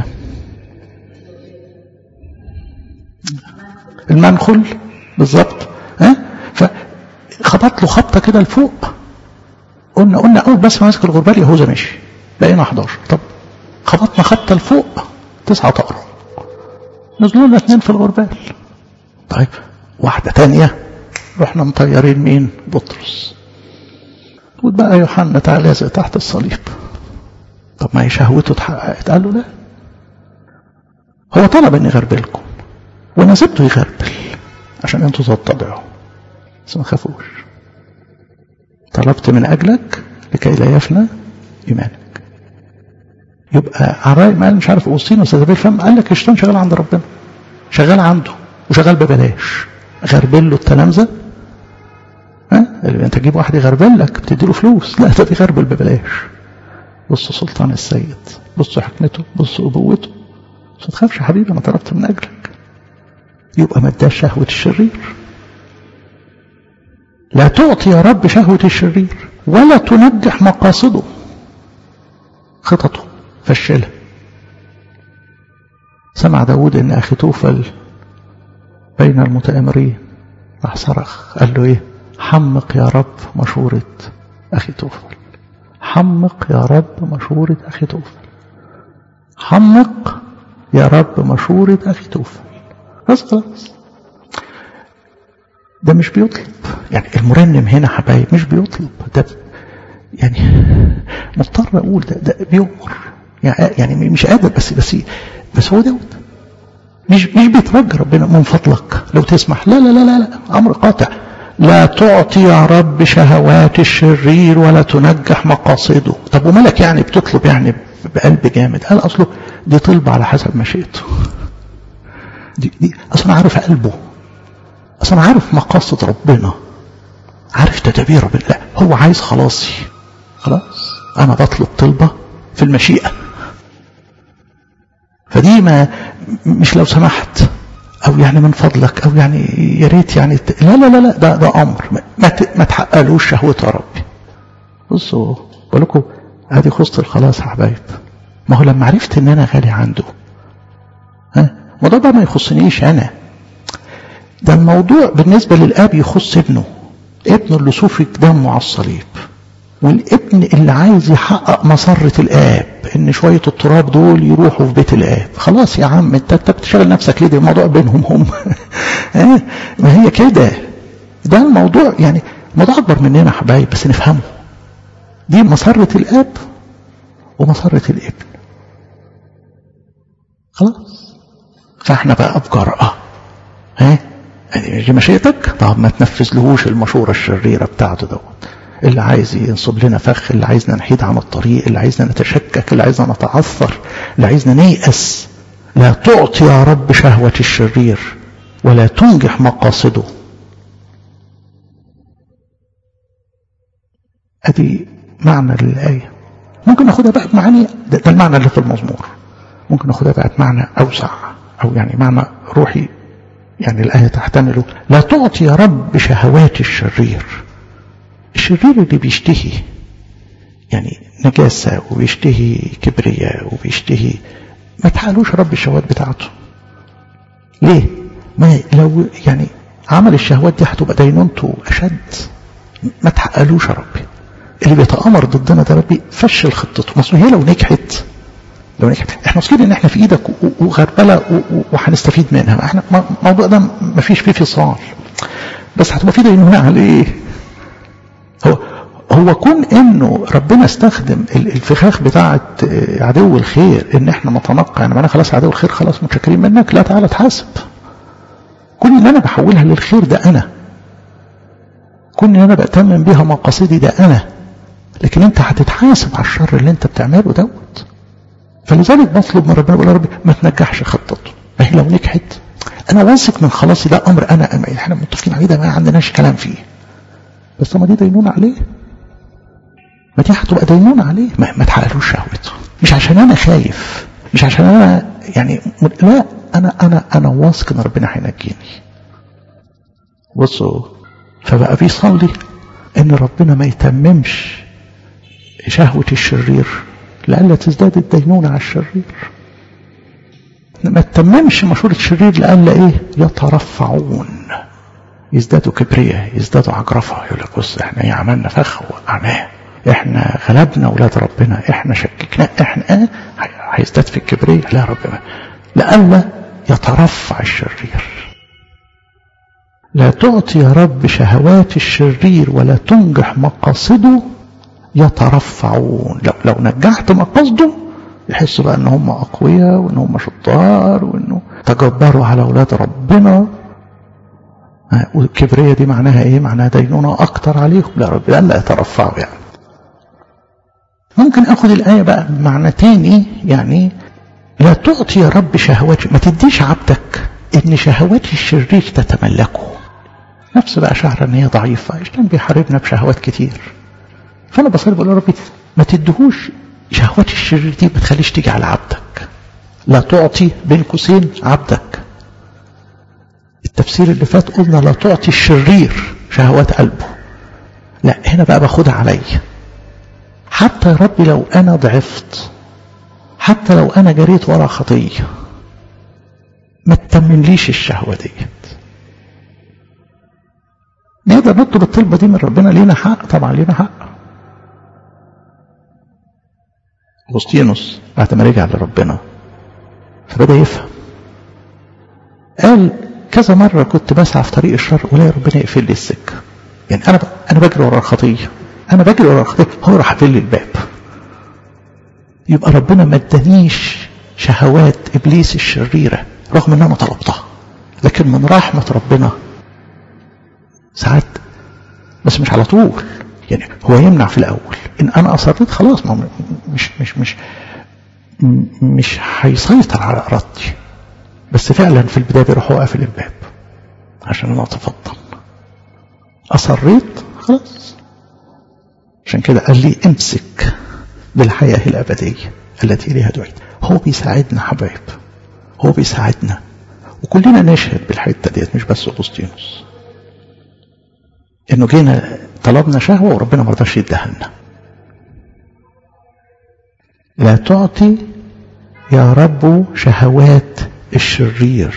المنخل بالظبط ها فخبط له خبطه كده لفوق قلنا قلنا اول بس ما ماسك الغربال يهوذا مشي بقينا 11 طب خبطنا خبطه لفوق تسعه طقروا نزلوا لنا اثنين في الغربال طيب واحده ثانيه رحنا مطيرين مين بطرس وبقى يوحنا تعالى لازق تحت الصليب طب ما هي شهوته اتحققت قال له لا هو طلب اني اغربلكم وانا سبته يغربل عشان انتوا تتبعوا بس ما تخافوش طلبت من اجلك لكي لا يفنى ايمانك يبقى عراي ما قال مش عارف اوسطين وسيزابيل فهم قال لك الشيطان شغال عند ربنا شغال عنده وشغال ببلاش غربل له التلامذه ها اللي انت تجيب واحد يغربل لك بتدي له فلوس لا ده بيغربل ببلاش بصوا سلطان السيد بصوا حكمته بصوا ابوته بس ما تخافش يا حبيبي انا طلبت من اجلك يبقى ما اداش شهوه الشرير لا تعطي يا رب شهوة الشرير ولا تنجح مقاصده خططه فشلها سمع داود ان اخي توفل بين المتآمرين راح صرخ قال له ايه حمق يا رب مشورة اخي توفل حمق يا رب مشورة اخي توفل حمق يا رب مشورة اخي توفل بس خلاص ده مش بيطلب يعني المرنم هنا حبايب مش بيطلب ده يعني مضطر اقول ده, ده بيؤمر يعني مش قادر بس بس بس هو داود مش مش بيترجى ربنا من فضلك لو تسمح لا لا لا لا, لا امر قاطع لا تعطي يا رب شهوات الشرير ولا تنجح مقاصده طب ومالك يعني بتطلب يعني بقلب جامد قال اصله دي طلب على حسب مشيئته دي, دي اصلا عارف قلبه اصلا عارف مقاصد ربنا عارف تدابير ربنا لا هو عايز خلاصي خلاص انا بطلب طلبة في المشيئة فدي ما مش لو سمحت او يعني من فضلك او يعني يا ريت يعني لا لا لا لا ده ده امر ما ما تحققلوش شهوة يا ربي بصوا بقول لكم ادي خصت الخلاص يا حبايب ما هو لما عرفت ان انا غالي عنده ها الموضوع ده ما يخصنيش انا ده الموضوع بالنسبة للاب يخص ابنه ابنه اللي سفك دمه على الصليب والابن اللي عايز يحقق مسرة الاب ان شوية التراب دول يروحوا في بيت الاب خلاص يا عم انت انت بتشغل نفسك ليه ده الموضوع بينهم هم ما هي كده ده الموضوع يعني الموضوع اكبر مننا حبايب بس نفهمه دي مسرة الاب ومسرة الابن خلاص فاحنا بقى بجرأة ها دي مشيئتك طب ما تنفذلهوش المشورة الشريرة بتاعته دوت اللي عايز ينصب لنا فخ اللي عايزنا نحيد عن الطريق اللي عايزنا نتشكك اللي عايزنا نتعثر اللي عايزنا نيأس لا تعطي يا رب شهوة الشرير ولا تنجح مقاصده ادي معنى للآية ممكن ناخدها بقى بمعاني ده, ده المعنى اللي في المزمور ممكن ناخدها بقى بمعنى أوسع أو يعني معنى روحي يعني الآية تحتمله لا تعطي يا رب شهوات الشرير الشرير اللي بيشتهي يعني نجاسة وبيشتهي كبرياء وبيشتهي ما تحقلوش رب الشهوات بتاعته ليه ما لو يعني عمل الشهوات دي هتبقى دينونته أشد ما تحقلوش يا ربي اللي بيتآمر ضدنا ده ربي فشل خطته ما هي لو نجحت لو نجحت احنا واثقين ان احنا في ايدك وغربله وهنستفيد منها احنا الموضوع ده ما فيش فيه فصال بس هتبقى في دينونه على ايه هو هو كون انه ربنا استخدم الفخاخ بتاعه عدو الخير ان احنا نتنقى يعني انا خلاص عدو الخير خلاص متشكرين منك لا تعالى تحاسب كل اللي انا بحولها للخير ده انا كل اللي انا بأتمم بيها مقاصدي ده انا لكن انت هتتحاسب على الشر اللي انت بتعمله دوت فلذلك بطلب من ربنا بقول يا ربي ما تنجحش خطته ما هي لو نجحت انا واثق من خلاصي ده امر انا احنا متفقين عليه ده ما عندناش كلام فيه بس ما دي دينونة عليه ما دي هتبقى دينونة عليه ما, ما تحققلوش شهوته مش عشان انا خايف مش عشان انا يعني لا انا انا انا واثق ان ربنا هينجيني بصوا فبقى بيصلي ان ربنا ما يتممش شهوة الشرير لألا تزداد الدينونة على الشرير ما تتممش مشورة الشرير لألا ايه يترفعون يزدادوا كبرياء يزدادوا عجرفة يقول لك بص احنا ايه عملنا فخ وقعناه احنا غلبنا اولاد ربنا احنا شككنا احنا اه هيزداد في الكبرياء لا يا رب ما لألا يترفع الشرير لا تعطي يا رب شهوات الشرير ولا تنجح مقاصده يترفعون لو, لو نجحت مقاصده يحسوا بقى ان هم اقوياء وان هم شطار وانه تجبروا على اولاد ربنا والكبرية دي معناها ايه معناها دينونة اكتر عليهم لا رب لا يترفعوا يعني ممكن اخد الايه بقى بمعنى تاني يعني لا تعطي يا رب شهوات ما تديش عبدك ان شهوات الشرير تتملكه نفس بقى شعر ان هي ضعيفه عشان بيحاربنا بشهوات كتير فانا بصلي بقول يا ربي ما تدهوش شهوات الشرير دي ما تخليش تيجي على عبدك لا تعطي بين قوسين عبدك التفسير اللي فات قلنا لا تعطي الشرير شهوات قلبه لا هنا بقى باخدها عليا حتى يا ربي لو انا ضعفت حتى لو انا جريت ورا خطيه ما تتمنليش الشهوه ديت نقدر نطلب الطلبه دي من ربنا لينا حق طبعا لينا حق اغسطينوس بعد ما رجع لربنا فبدا يفهم قال كذا مرة كنت بسعى في طريق الشر ولا ربنا يقفل لي السكة يعني أنا أنا بجري ورا الخطية أنا بجري ورا الخطية هو راح قافل لي الباب يبقى ربنا ما ادانيش شهوات إبليس الشريرة رغم إن أنا طلبتها لكن من رحمة ربنا ساعات بس مش على طول يعني هو يمنع في الاول ان انا اصريت خلاص ما مش مش مش مش هيسيطر على ارادتي بس فعلا في البدايه بيروح قافل الباب عشان انا اتفضل اصريت خلاص عشان كده قال لي امسك بالحياه الابديه التي اليها دعيت هو بيساعدنا حبايب هو بيساعدنا وكلنا نشهد بالحته ديت مش بس اغسطينوس انه جينا طلبنا شهوه وربنا ما رضاش يديها لنا لا تعطي يا رب شهوات الشرير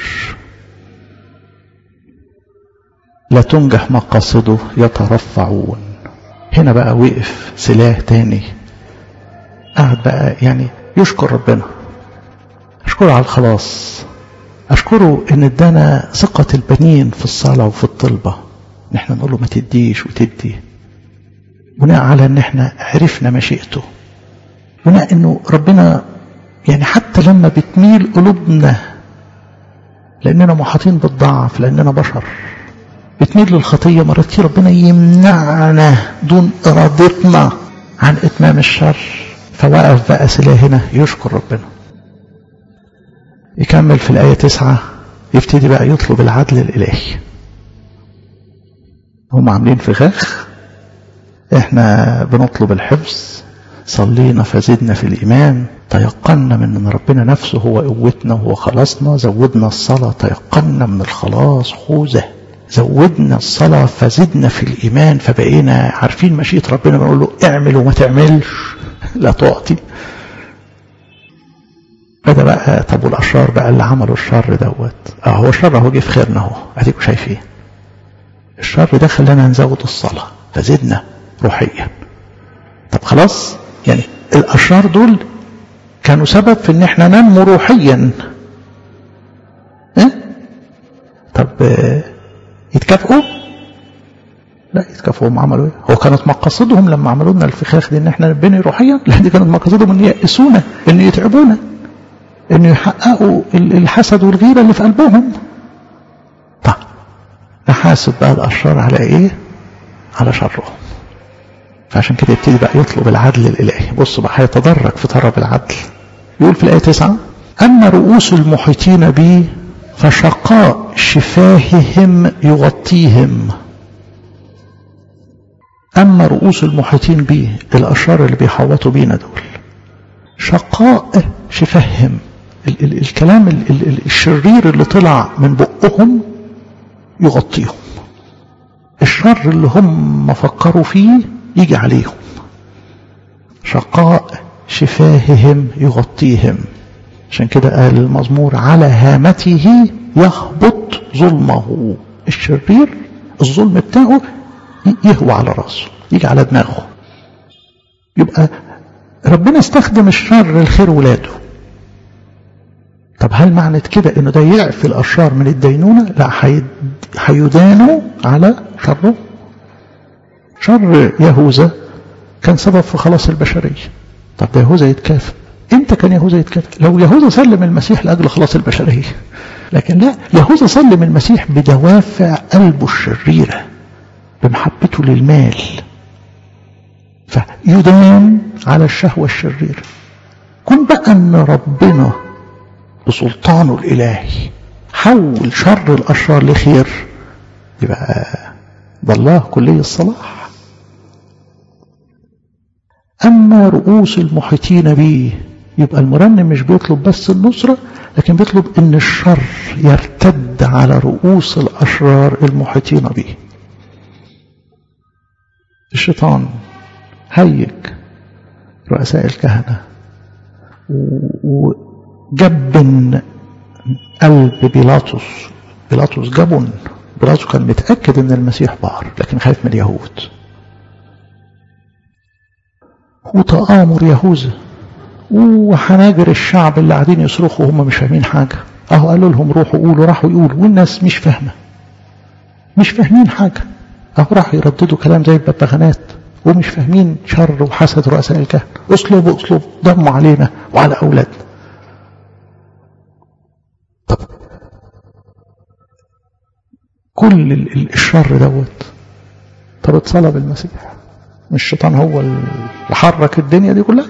لا تنجح مقاصده يترفعون هنا بقى وقف سلاح تاني قعد بقى يعني يشكر ربنا اشكره على الخلاص اشكره ان ادانا ثقة البنين في الصلاة وفي الطلبة ان احنا نقول له ما تديش وتدي بناء على ان احنا عرفنا مشيئته بناء انه ربنا يعني حتى لما بتميل قلوبنا لاننا محاطين بالضعف لاننا بشر بتميل للخطيه مرات كتير ربنا يمنعنا دون ارادتنا عن اتمام الشر فوقف بقى سلا هنا يشكر ربنا يكمل في الآية تسعة يبتدي بقى يطلب العدل الإلهي هم عاملين فخاخ احنا بنطلب الحفظ صلينا فزدنا في الإيمان تيقنا من أن ربنا نفسه هو قوتنا وهو خلاصنا زودنا الصلاة تيقنا من الخلاص خوذة زودنا الصلاة فزدنا في الإيمان فبقينا عارفين مشيئة ربنا بنقول له اعمل وما تعملش لا تعطي بدا بقى طب والاشرار بقى اللي عملوا الشر دوت اه هو الشر اهو جه في خيرنا اهو اديكوا شايفين الشر ده خلانا نزود الصلاه فزدنا روحيا طب خلاص يعني الاشرار دول كانوا سبب في ان احنا ننمو روحيا اه؟ طب اه يتكافئوا لا يتكافئوا هم عملوا ايه هو كانت مقاصدهم لما عملوا لنا الفخاخ دي ان احنا نبني روحيا لا دي كانت مقاصدهم ان ييأسونا ان يتعبونا ان يحققوا الحسد والغيره اللي في قلبهم طب نحاسب بقى الاشرار على ايه على شرهم فعشان كده يبتدي بقى يطلب العدل الالهي بص بقى هيتدرج في طلب العدل يقول في الايه تسعة اما رؤوس المحيطين بي فشقاء شفاههم يغطيهم اما رؤوس المحيطين بي الاشرار اللي بيحوطوا بينا دول شقاء شفاههم ال ال الكلام ال ال الشرير اللي طلع من بقهم يغطيهم الشر اللي هم فكروا فيه يجي عليهم شقاء شفاههم يغطيهم عشان كده قال المزمور على هامته يهبط ظلمه الشرير الظلم بتاعه يهوى على راسه يجي على دماغه يبقى ربنا استخدم الشر لخير ولاده طب هل معنى كده انه ده يعفي الاشرار من الدينونه لا هيدانوا على شره شر يهوذا كان سبب في خلاص البشريه طب ده يهوذا يتكافئ امتى كان يهوذا يتكافئ لو يهوذا سلم المسيح لاجل خلاص البشريه لكن لا يهوذا سلم المسيح بدوافع قلبه الشريره بمحبته للمال فيدان على الشهوة الشريرة كن بقى ان ربنا بسلطانه الالهي حول شر الاشرار لخير يبقى ده الله كلي الصلاح اما رؤوس المحيطين به يبقى المرنم مش بيطلب بس النصرة لكن بيطلب ان الشر يرتد على رؤوس الاشرار المحيطين به الشيطان هيج رؤساء الكهنة وجبن قلب بيلاطس بيلاطس جبن بيلاطس كان متأكد ان المسيح بار لكن خايف من اليهود وتآمر يهوذا وحناجر الشعب اللي قاعدين يصرخوا وهم مش فاهمين حاجة اهو قالوا لهم روحوا قولوا راحوا يقولوا والناس مش فاهمة مش فاهمين حاجة اهو راحوا يرددوا كلام زي الببغانات ومش فاهمين شر وحسد رؤساء الكهنة اصلب اصلب ضموا علينا وعلى أولادنا طب كل الشر دوت طب اتصلب المسيح مش الشيطان هو اللي حرك الدنيا دي كلها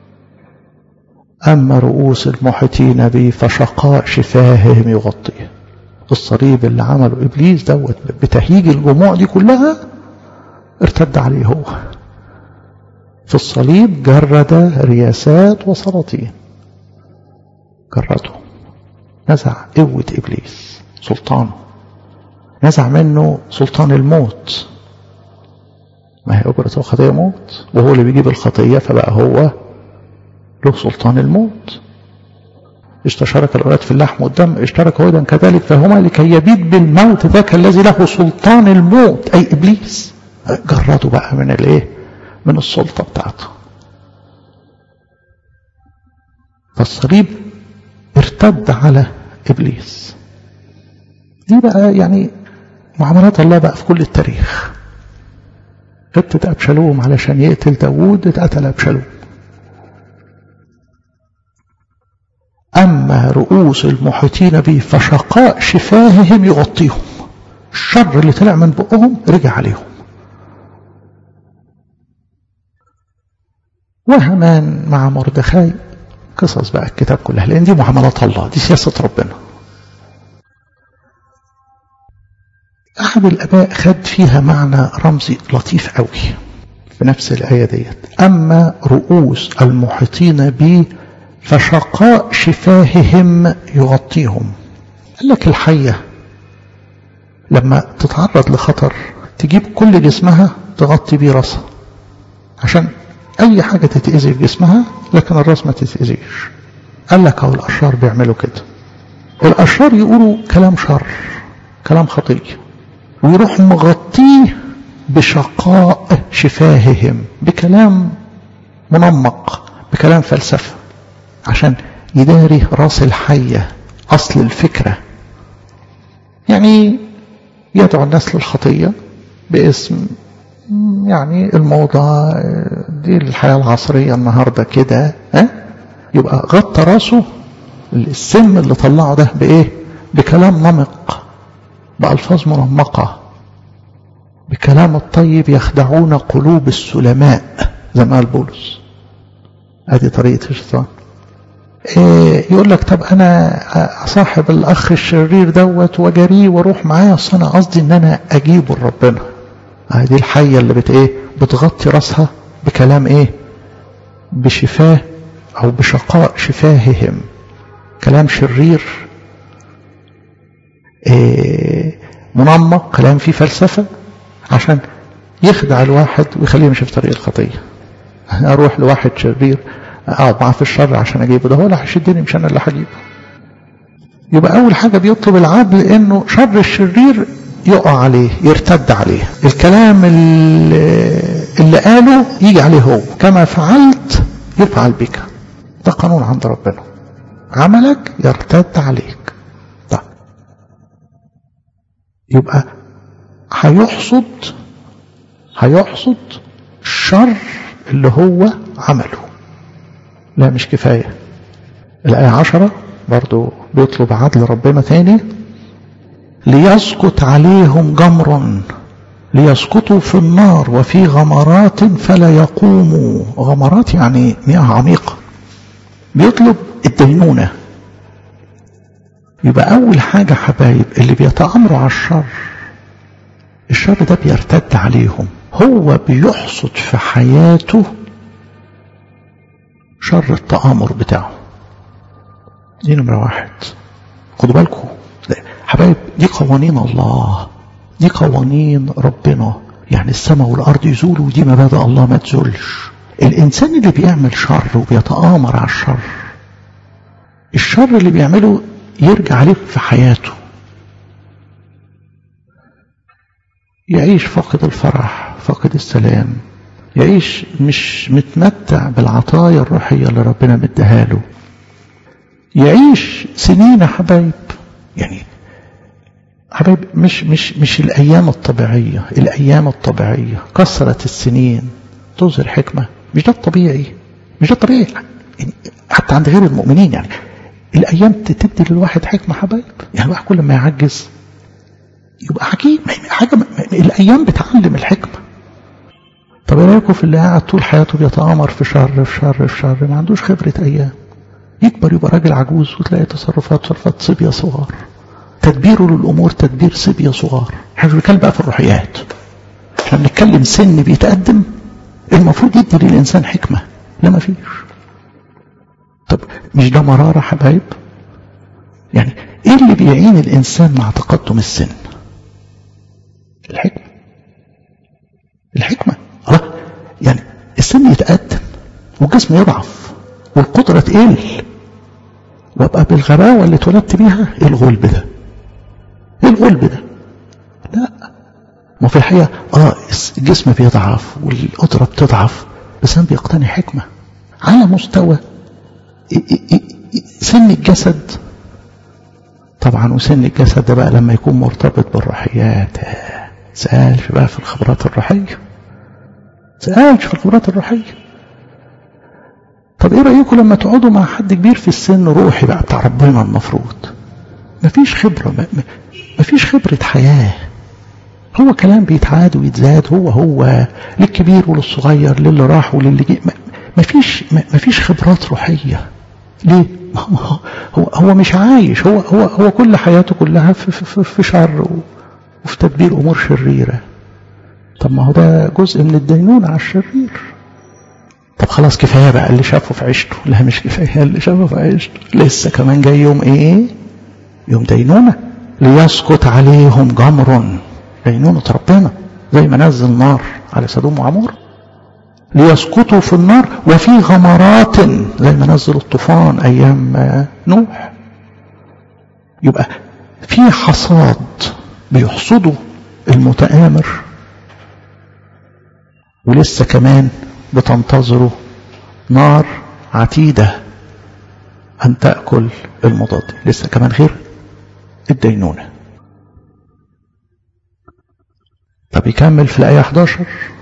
أما رؤوس المحيطين بي فشقاء شفاههم يغطيه الصليب اللي عمله إبليس دوت بتهيج الجموع دي كلها ارتد عليه هو في الصليب جرد رياسات وسلاطين جرده نزع قوة إبليس سلطانه نزع منه سلطان الموت ما هي أجرة الخطية موت وهو اللي بيجيب الخطية فبقى هو له سلطان الموت اشتشرك الأولاد في اللحم والدم اشترك أيضا كذلك فهما لكي يبيد بالموت ذاك الذي له سلطان الموت أي إبليس جرده بقى من الايه من السلطة بتاعته فالصليب ارتد على إبليس دي بقى يعني معاملات الله بقى في كل التاريخ خطة أبشالوم علشان يقتل داوود اتقتل أبشالوم أما رؤوس المحيطين به فشقاء شفاههم يغطيهم الشر اللي طلع من بقهم رجع عليهم وهمان مع مردخاي قصص بقى الكتاب كلها لأن دي معاملات الله دي سياسة ربنا أحد الآباء خد فيها معنى رمزي لطيف قوي في نفس الآية ديت أما رؤوس المحيطين بي فشقاء شفاههم يغطيهم قال لك الحية لما تتعرض لخطر تجيب كل جسمها تغطي بيه راسها عشان أي حاجة تتأذي في جسمها لكن الراس ما تتأذيش قال لك أو الأشرار بيعملوا كده الأشرار يقولوا كلام شر كلام خطية ويروح مغطيه بشقاء شفاههم بكلام منمق بكلام فلسفة عشان يداري راس الحية أصل الفكرة يعني يدعو الناس للخطية باسم يعني الموضة دي الحياة العصرية النهاردة كده ها يبقى غطى راسه السم اللي طلعه ده بإيه بكلام نمق بألفاظ منمقة بكلام الطيب يخدعون قلوب السلماء زي ما قال بولس ادي طريقة الشيطان إيه يقول لك طب انا اصاحب الاخ الشرير دوت واجريه واروح معاه اصل انا قصدي ان انا اجيبه لربنا دي الحية اللي بت ايه بتغطي راسها بكلام ايه بشفاه او بشقاء شفاههم كلام شرير إيه منمق كلام فيه فلسفة عشان يخدع الواحد ويخليه يمشي في طريق الخطية اروح لواحد شرير اقعد معاه في الشر عشان اجيبه ده هو اللي هيشدني مش انا اللي هجيبه يبقى اول حاجة بيطلب العدل انه شر الشرير يقع عليه يرتد عليه الكلام اللي, اللي قاله يجي عليه هو كما فعلت يفعل بك ده قانون عند ربنا عملك يرتد عليك ده يبقى هيحصد هيحصد الشر اللي هو عمله لا مش كفاية الآية عشرة برضو بيطلب عدل ربنا تاني ليسقط عليهم جمر ليسقطوا في النار وفي غمرات فلا يقوموا غمرات يعني مياه عميقة بيطلب الدينونة يبقى أول حاجة حبايب اللي بيتأمروا على الشر الشر ده بيرتد عليهم هو بيحصد في حياته شر التآمر بتاعه دي نمرة واحد خدوا بالكم حبايب دي قوانين الله دي قوانين ربنا يعني السماء والأرض يزولوا ودي مبادئ الله ما تزولش الإنسان اللي بيعمل شر وبيتآمر على الشر الشر اللي بيعمله يرجع عليه في حياته يعيش فاقد الفرح فاقد السلام يعيش مش متمتع بالعطايا الروحية اللي ربنا مديها له يعيش سنين يا حبايب يعني حبايب مش مش مش الايام الطبيعيه الايام الطبيعيه كثره السنين تظهر حكمه مش ده الطبيعي مش ده الطبيعي يعني حتى عند غير المؤمنين يعني الايام تدي للواحد حكمه حبايب يعني الواحد كل ما يعجز يبقى حكيم حاجه الايام بتعلم الحكمه طب ايه رايكم في اللي قاعد طول حياته بيتامر في شر في شر في شر ما عندوش خبره ايام يكبر يبقى راجل عجوز وتلاقي تصرفات تصرفات صبيه صغار تدبيره للامور تدبير صبيه صغار احنا مش بنتكلم بقى في الروحيات احنا بنتكلم سن بيتقدم المفروض يدي للانسان حكمه لا ما فيش طب مش ده مراره حبايب يعني ايه اللي بيعين الانسان مع تقدم السن الحكمه الحكمه الله يعني السن يتقدم والجسم يضعف والقدره تقل وابقى بالغباوه اللي اتولدت بيها ايه الغلب ده ايه الغلب ده لا ما في الحقيقه اه الجسم بيضعف والقدره بتضعف بس انا بيقتني حكمه على مستوى سن الجسد طبعا وسن الجسد ده بقى لما يكون مرتبط بالروحيات سألش بقى في الخبرات الروحية سألش في الخبرات الروحية طب ايه رأيكم لما تقعدوا مع حد كبير في السن روحي بقى بتاع ربنا المفروض مفيش خبرة مفيش خبرة حياة هو كلام بيتعاد ويتزاد هو هو للكبير وللصغير للي راح وللي جه مفيش مفيش خبرات روحية ليه؟ هو هو, هو مش عايش هو هو هو كل حياته كلها في, في, في شر وفي تدبير امور شريره طب ما هو ده جزء من الدينونة على الشرير طب خلاص كفايه بقى اللي شافه في عيشته لا مش كفايه اللي شافه في عيشته لسه كمان جاي يوم ايه يوم دينونة ليسقط عليهم جمر دينونة ربنا زي ما نزل نار على سدوم وعمور ليسقطوا في النار وفي غمرات زي ما نزل الطوفان ايام نوح يبقى في حصاد بيحصده المتآمر ولسه كمان بتنتظره نار عتيدة أن تأكل المضاد لسه كمان غير الدينونة طب يكمل في الآية 11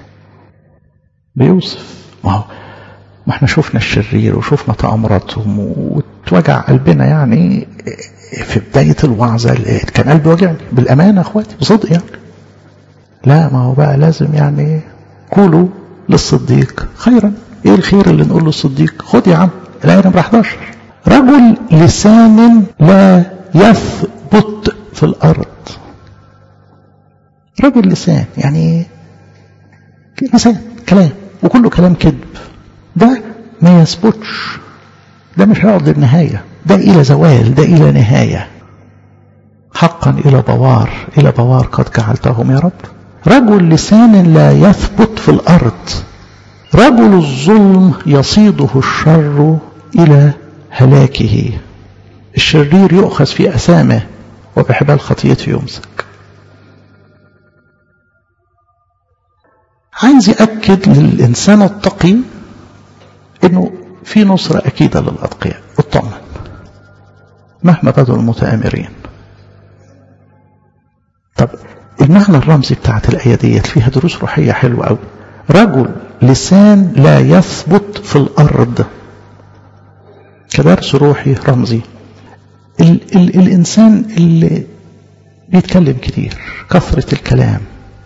بيوصف ما هو ما احنا شفنا الشرير وشفنا تأمراتهم واتوجع قلبنا يعني في بداية الوعظة كان قلبي وجعني بالأمانة اخواتي بصدق يعني لا ما هو بقى لازم يعني قولوا للصديق خيرا ايه الخير اللي نقول للصديق خد يا عم الآية نمرة 11 رجل لسان لا يثبت في الأرض رجل لسان يعني لسان كلام وكله كلام كذب ده ما يثبتش ده مش هيقعد للنهاية ده إلى زوال ده إلى نهاية حقا إلى بوار إلى بوار قد جعلتهم يا رب رجل لسان لا يثبت في الأرض رجل الظلم يصيده الشر إلى هلاكه الشرير يؤخذ في أسامه وبحبال خطيته يمسك عايز يأكد للإنسان التقي إنه في نصرة أكيدة للأتقياء اطمن مهما بدوا المتآمرين طب المعنى الرمزي بتاعت الآية ديت فيها دروس روحية حلوة أوي رجل لسان لا يثبت في الأرض كدرس روحي رمزي ال ال الإنسان اللي بيتكلم كتير كثرة الكلام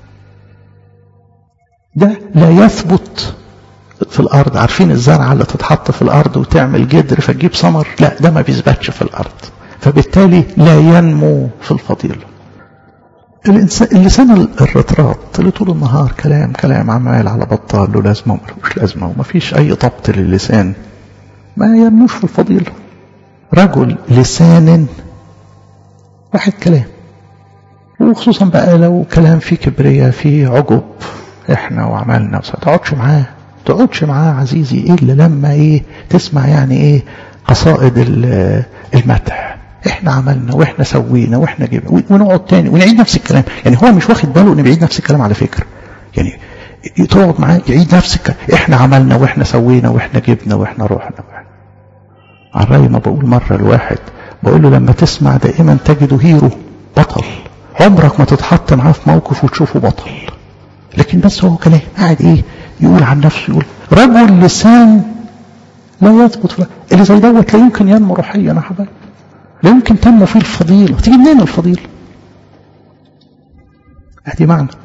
ده لا يثبت في الأرض عارفين الزرعة اللي تتحط في الأرض وتعمل جدر فتجيب ثمر لا ده ما بيثبتش في الأرض فبالتالي لا ينمو في الفضيلة الإنسان اللسان الرطراط اللي طول النهار كلام كلام عمال على بطال له لازمة وملوش لازمة وما فيش أي ضبط للسان ما ينموش في الفضيلة رجل لسان واحد كلام وخصوصا بقى لو كلام فيه كبرية فيه عجب احنا وعملنا ما تقعدش معاه تقعدش معاه عزيزي الا لما ايه تسمع يعني ايه قصائد المدح احنا عملنا واحنا سوينا واحنا جبنا ونقعد تاني ونعيد نفس الكلام يعني هو مش واخد باله ان بيعيد نفس الكلام على فكره يعني تقعد معاه يعيد نفس الكلام احنا عملنا واحنا سوينا واحنا جبنا واحنا رحنا واحنا على الرأي ما بقول مرة الواحد بقول له لما تسمع دائما تجده هيرو بطل عمرك ما تتحط معاه في موقف وتشوفه بطل لكن بس هو كلام قاعد ايه يقول عن نفسه يقول رجل لسان لا يثبت فيه اللي زي دوت لا يمكن ينمو روحيا يا حبايبي لا يمكن تنمو فيه الفضيلة تيجي منين الفضيلة ادي معنى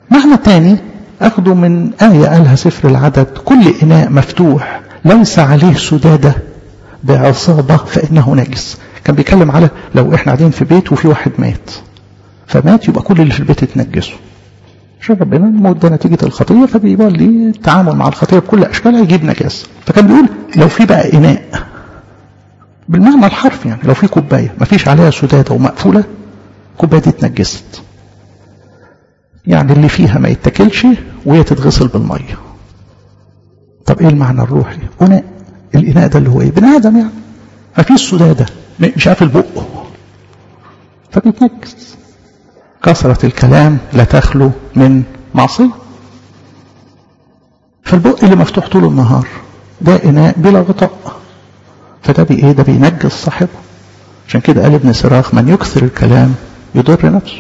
معنى تاني أخده من آية قالها سفر العدد كل إناء مفتوح ليس عليه سدادة بعصابة فإنه نجس كان بيتكلم على لو إحنا قاعدين في بيت وفي واحد مات فمات يبقى كل اللي في البيت اتنجسوا عشان ربنا الموت ده نتيجة الخطية فبيبقى ليه التعامل مع الخطية بكل أشكالها يجيب نجاسة فكان بيقول لو في بقى إناء بالمعنى الحرفي يعني لو في كوباية ما فيش عليها سدادة ومقفولة الكوباية دي اتنجست يعني اللي فيها ما يتاكلش وهي تتغسل بالمية طب ايه المعنى الروحي إناء الإناء ده اللي هو ايه بني آدم يعني ما فيش سدادة مش قافل بقه فبيتنجس كثرة الكلام لا تخلو من معصية فالبق اللي مفتوح طول النهار ده إناء بلا غطاء فده بإيه ده بينجس صاحبه عشان كده قال ابن سراخ من يكثر الكلام يضر نفسه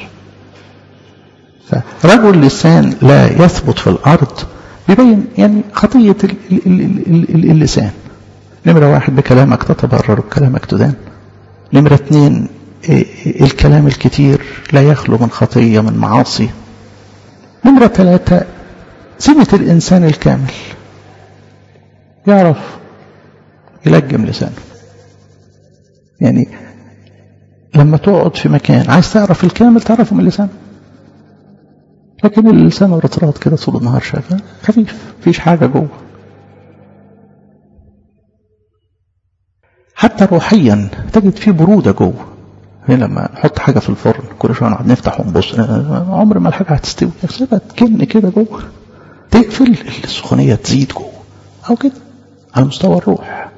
فرجل لسان لا يثبت في الأرض بيبين يعني خطية ال ال ال ال اللسان نمرة واحد بكلامك تتبرر بكلامك تدان نمرة اثنين الكلام الكتير لا يخلو من خطية من معاصي نمرة ثلاثة سمة الإنسان الكامل يعرف يلجم لسانه يعني لما تقعد في مكان عايز تعرف الكامل تعرفه من لسانه لكن اللسان رطرات كده طول النهار شغال خفيف مفيش حاجة جوه حتى روحيا تجد فيه برودة جوه هنا لما نحط حاجة في الفرن كل شوية نقعد نفتح ونبص عمر ما الحاجة هتستوي سيبها تكن كده جوه تقفل السخونية تزيد جوه أو كده على مستوى الروح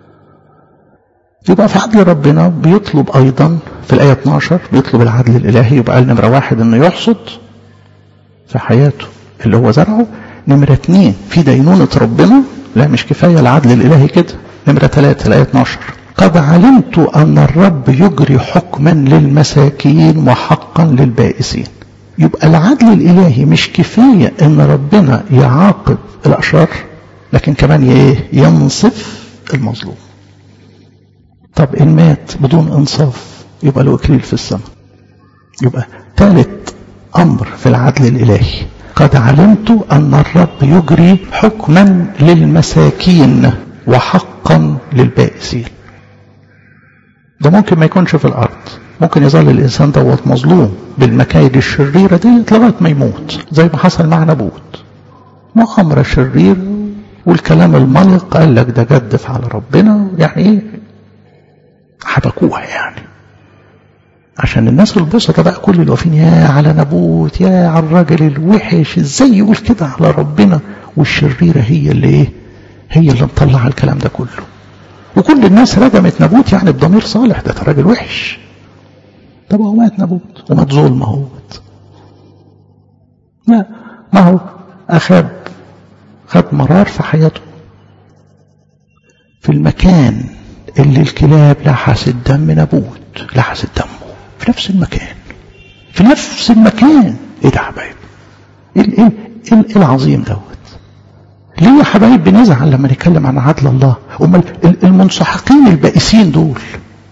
يبقى في عدل ربنا بيطلب أيضا في الآية 12 بيطلب العدل الإلهي يبقى قال نمرة واحد إنه يحصد في حياته اللي هو زرعه نمرة اثنين في دينونة ربنا لا مش كفاية العدل الإلهي كده نمرة ثلاثة الآية 12 قد علمت أن الرب يجري حكما للمساكين وحقا للبائسين يبقى العدل الإلهي مش كفاية أن ربنا يعاقب الأشرار لكن كمان ايه ينصف المظلوم طب إن مات بدون إنصاف يبقى له إكليل في السماء يبقى ثالث أمر في العدل الإلهي قد علمت أن الرب يجري حكما للمساكين وحقا للبائسين ده ممكن ما يكونش في الأرض ممكن يظل الإنسان دوت مظلوم بالمكايد الشريرة دي لغاية ما يموت زي ما حصل مع نبوت مؤامرة شرير والكلام الملق قال لك ده جدف على ربنا يعني ايه حبكوها يعني عشان الناس البسطة بقى كل اللي واقفين يا على نبوت يا على الراجل الوحش ازاي يقول كده على ربنا والشريرة هي اللي ايه هي اللي مطلعة الكلام ده كله وكل الناس رجمت نبوت يعني بضمير صالح ده راجل وحش طب هو مات نبوت ومات ظلم اهوت لا ما هو أخاب خد مرار في حياته في المكان اللي الكلاب لحست دم نبوت لحست دمه في نفس المكان في نفس المكان ايه ده يا حبايب ايه ايه ايه العظيم دوت ليه يا حبايب بنزعل لما نتكلم عن عدل الله امال المنسحقين البائسين دول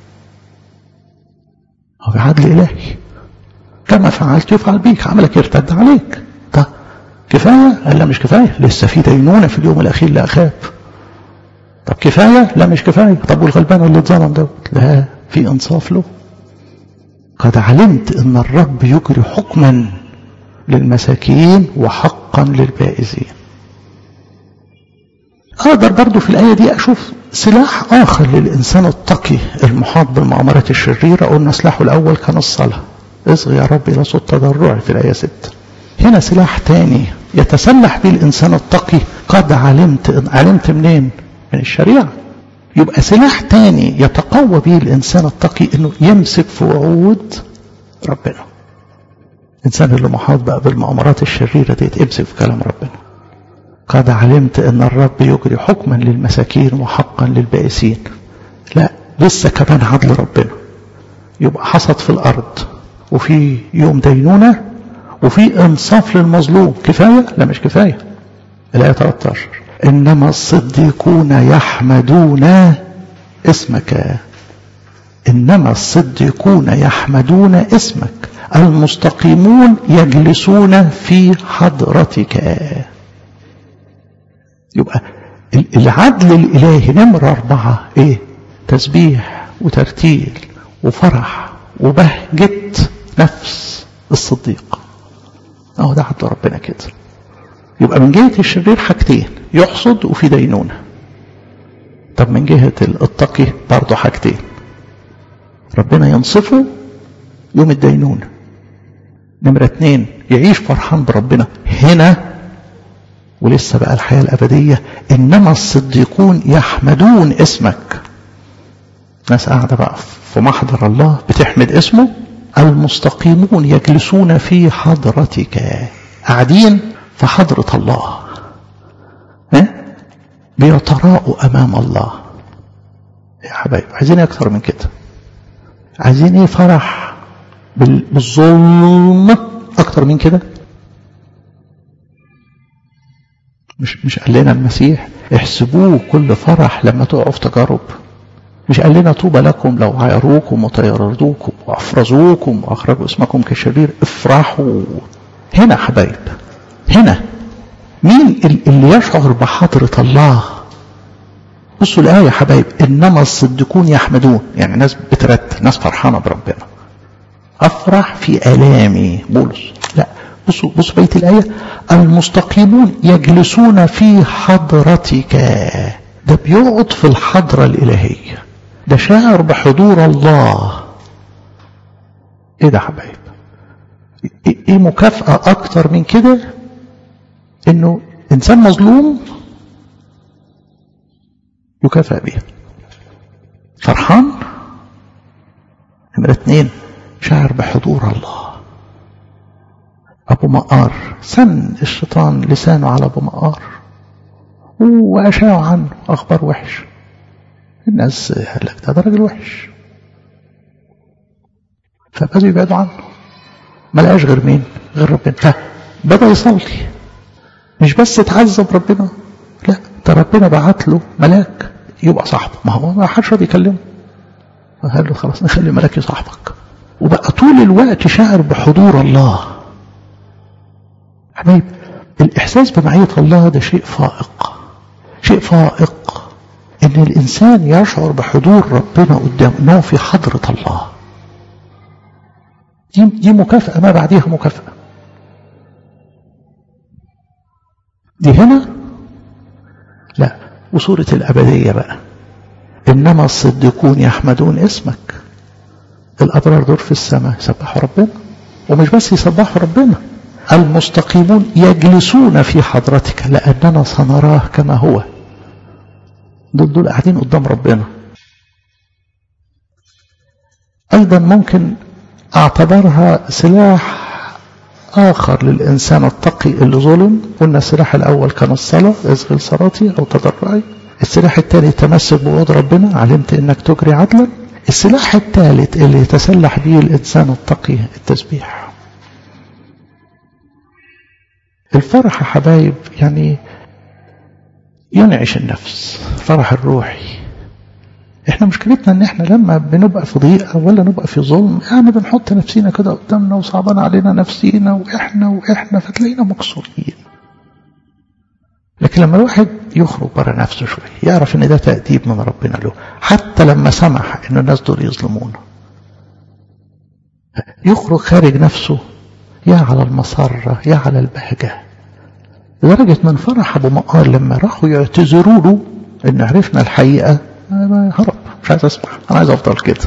هو عدل الهي كما فعلت يفعل بيك عملك يرتد عليك طب كفايه قال لا مش كفايه لسه في دينونه في اليوم الاخير لاخاب طب كفايه لا مش كفايه طب والغلبان اللي اتظلم دوت لا في انصاف له قد علمت ان الرب يجري حكما للمساكين وحقا للبائسين اقدر برضو في الايه دي اشوف سلاح اخر للانسان التقي المحاط بالمؤامرات الشريره قلنا سلاحه الاول كان الصلاه اصغي يا رب الى صوت تضرعي في الايه 6 هنا سلاح تاني يتسلح به الانسان التقي قد علمت علمت منين من الشريعه يبقى سلاح تاني يتقوى به الانسان التقي انه يمسك في وعود ربنا الانسان اللي محاط بقى بالمؤامرات الشريره ديت امسك في كلام ربنا قد علمت ان الرب يجري حكما للمساكين وحقا للبائسين لا لسه كمان عدل ربنا يبقى حصد في الارض وفي يوم دينونه وفي انصاف للمظلوم كفايه لا مش كفايه الايه 13 انما الصديقون يحمدون اسمك انما الصديقون يحمدون اسمك المستقيمون يجلسون في حضرتك يبقى العدل الإلهي نمرة أربعة إيه تسبيح وترتيل وفرح وبهجة نفس الصديق أهو ده عدل ربنا كده يبقى من جهة الشرير حاجتين يحصد وفي دينونة طب من جهة التقي برضه حاجتين ربنا ينصفه يوم الدينونة نمرة اتنين يعيش فرحان بربنا هنا ولسه بقى الحياة الأبدية إنما الصديقون يحمدون اسمك ناس قاعدة بقى في محضر الله بتحمد اسمه المستقيمون يجلسون في حضرتك قاعدين في حضرة الله ها؟ بيتراءوا أمام الله يا حبايب عايزين أكثر من كده عايزين ايه فرح بالظلم أكثر من كده مش مش قال لنا المسيح احسبوه كل فرح لما تقعوا في تجارب مش قال لنا طوبى لكم لو عايروكم وطيردوكم وافرزوكم واخرجوا اسمكم كشرير افرحوا هنا حبايب هنا مين اللي يشعر بحضرة الله بصوا الآية يا حبايب إنما الصديقون يحمدون يعني ناس بترتل ناس فرحانة بربنا أفرح في آلامي بولس لا بصوا بصوا بيت الآية المستقيمون يجلسون في حضرتك ده بيقعد في الحضرة الإلهية ده شاعر بحضور الله ايه ده حبايب ايه مكافأة اكتر من كده انه انسان مظلوم يكافئ بيها فرحان نمرة اتنين شاعر بحضور الله ابو مقار سن الشيطان لسانه على ابو مقار واشاعوا عنه اخبار وحش الناس قال لك ده, ده راجل وحش فبدأوا يبعدوا عنه ما لقاش غير مين غير ربنا فبدأ يصلي مش بس تعذب ربنا لا ده ربنا بعت له ملاك يبقى صاحبه ما هو ما حدش راضي يكلمه قال له خلاص نخلي ملاك صاحبك وبقى طول الوقت شاعر بحضور الله حبيب الإحساس بمعية الله ده شيء فائق شيء فائق ان الانسان يشعر بحضور ربنا قدامه انه في حضرة الله دي, دي مكافأة ما بعديها مكافأة دي هنا لا وصورة الأبدية بقى إنما الصديقون يحمدون اسمك الأبرار دول في السماء يسبحوا ربنا ومش بس يسبحوا ربنا المستقيمون يجلسون في حضرتك لأننا سنراه كما هو دول دول قاعدين قدام ربنا أيضا ممكن أعتبرها سلاح آخر للإنسان التقي اللي ظلم قلنا السلاح الأول كان الصلاة ازغل صلاتي أو تضرعي السلاح الثاني تمسك بوعود ربنا علمت إنك تجري عدلا السلاح الثالث اللي يتسلح به الإنسان التقي التسبيح الفرح يا حبايب يعني ينعش النفس الفرح الروحي احنا مشكلتنا ان احنا لما بنبقى في ضيقه ولا نبقى في ظلم يعني بنحط نفسينا كده قدامنا وصعبان علينا نفسينا واحنا واحنا فتلاقينا مكسورين لكن لما الواحد يخرج بره نفسه شويه يعرف ان ده تأديب من ربنا له حتى لما سمح ان الناس دول يظلمونا يخرج خارج نفسه يا على المسرة يا على البهجة لدرجة من فرح أبو مقار لما راحوا يعتذروا له إن عرفنا الحقيقة هرب مش عايز أسمع أنا عايز أفضل كده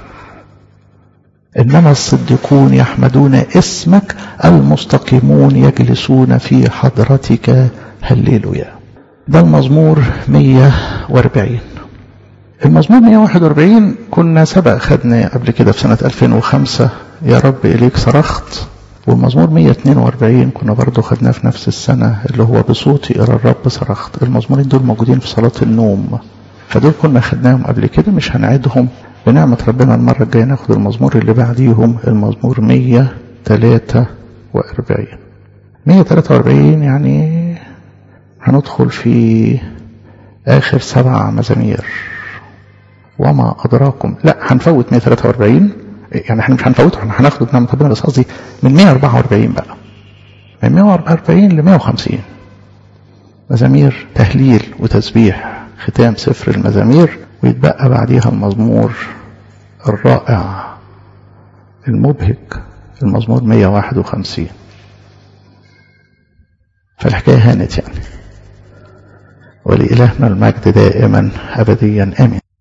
إنما الصديقون يحمدون اسمك المستقيمون يجلسون في حضرتك هللويا ده المزمور 140 المزمور 141 كنا سبق خدنا قبل كده في سنة 2005 يا رب إليك صرخت والمزمور 142 كنا برضو خدناه في نفس السنة اللي هو بصوتي إلى الرب صرخت المزمورين دول موجودين في صلاة النوم فدول كنا خدناهم قبل كده مش هنعيدهم بنعمة ربنا المرة الجاية ناخد المزمور اللي بعديهم المزمور 143 143 يعني هندخل في آخر سبع مزامير وما أدراكم لا هنفوت 143 يعني احنا مش هنفوته احنا هناخده بنعمة ربنا بس قصدي من 144 بقى من 144 ل 150 مزامير تهليل وتسبيح ختام سفر المزامير ويتبقى بعديها المزمور الرائع المبهج المزمور 151 فالحكاية هانت يعني ولإلهنا المجد دائما أبديا آمين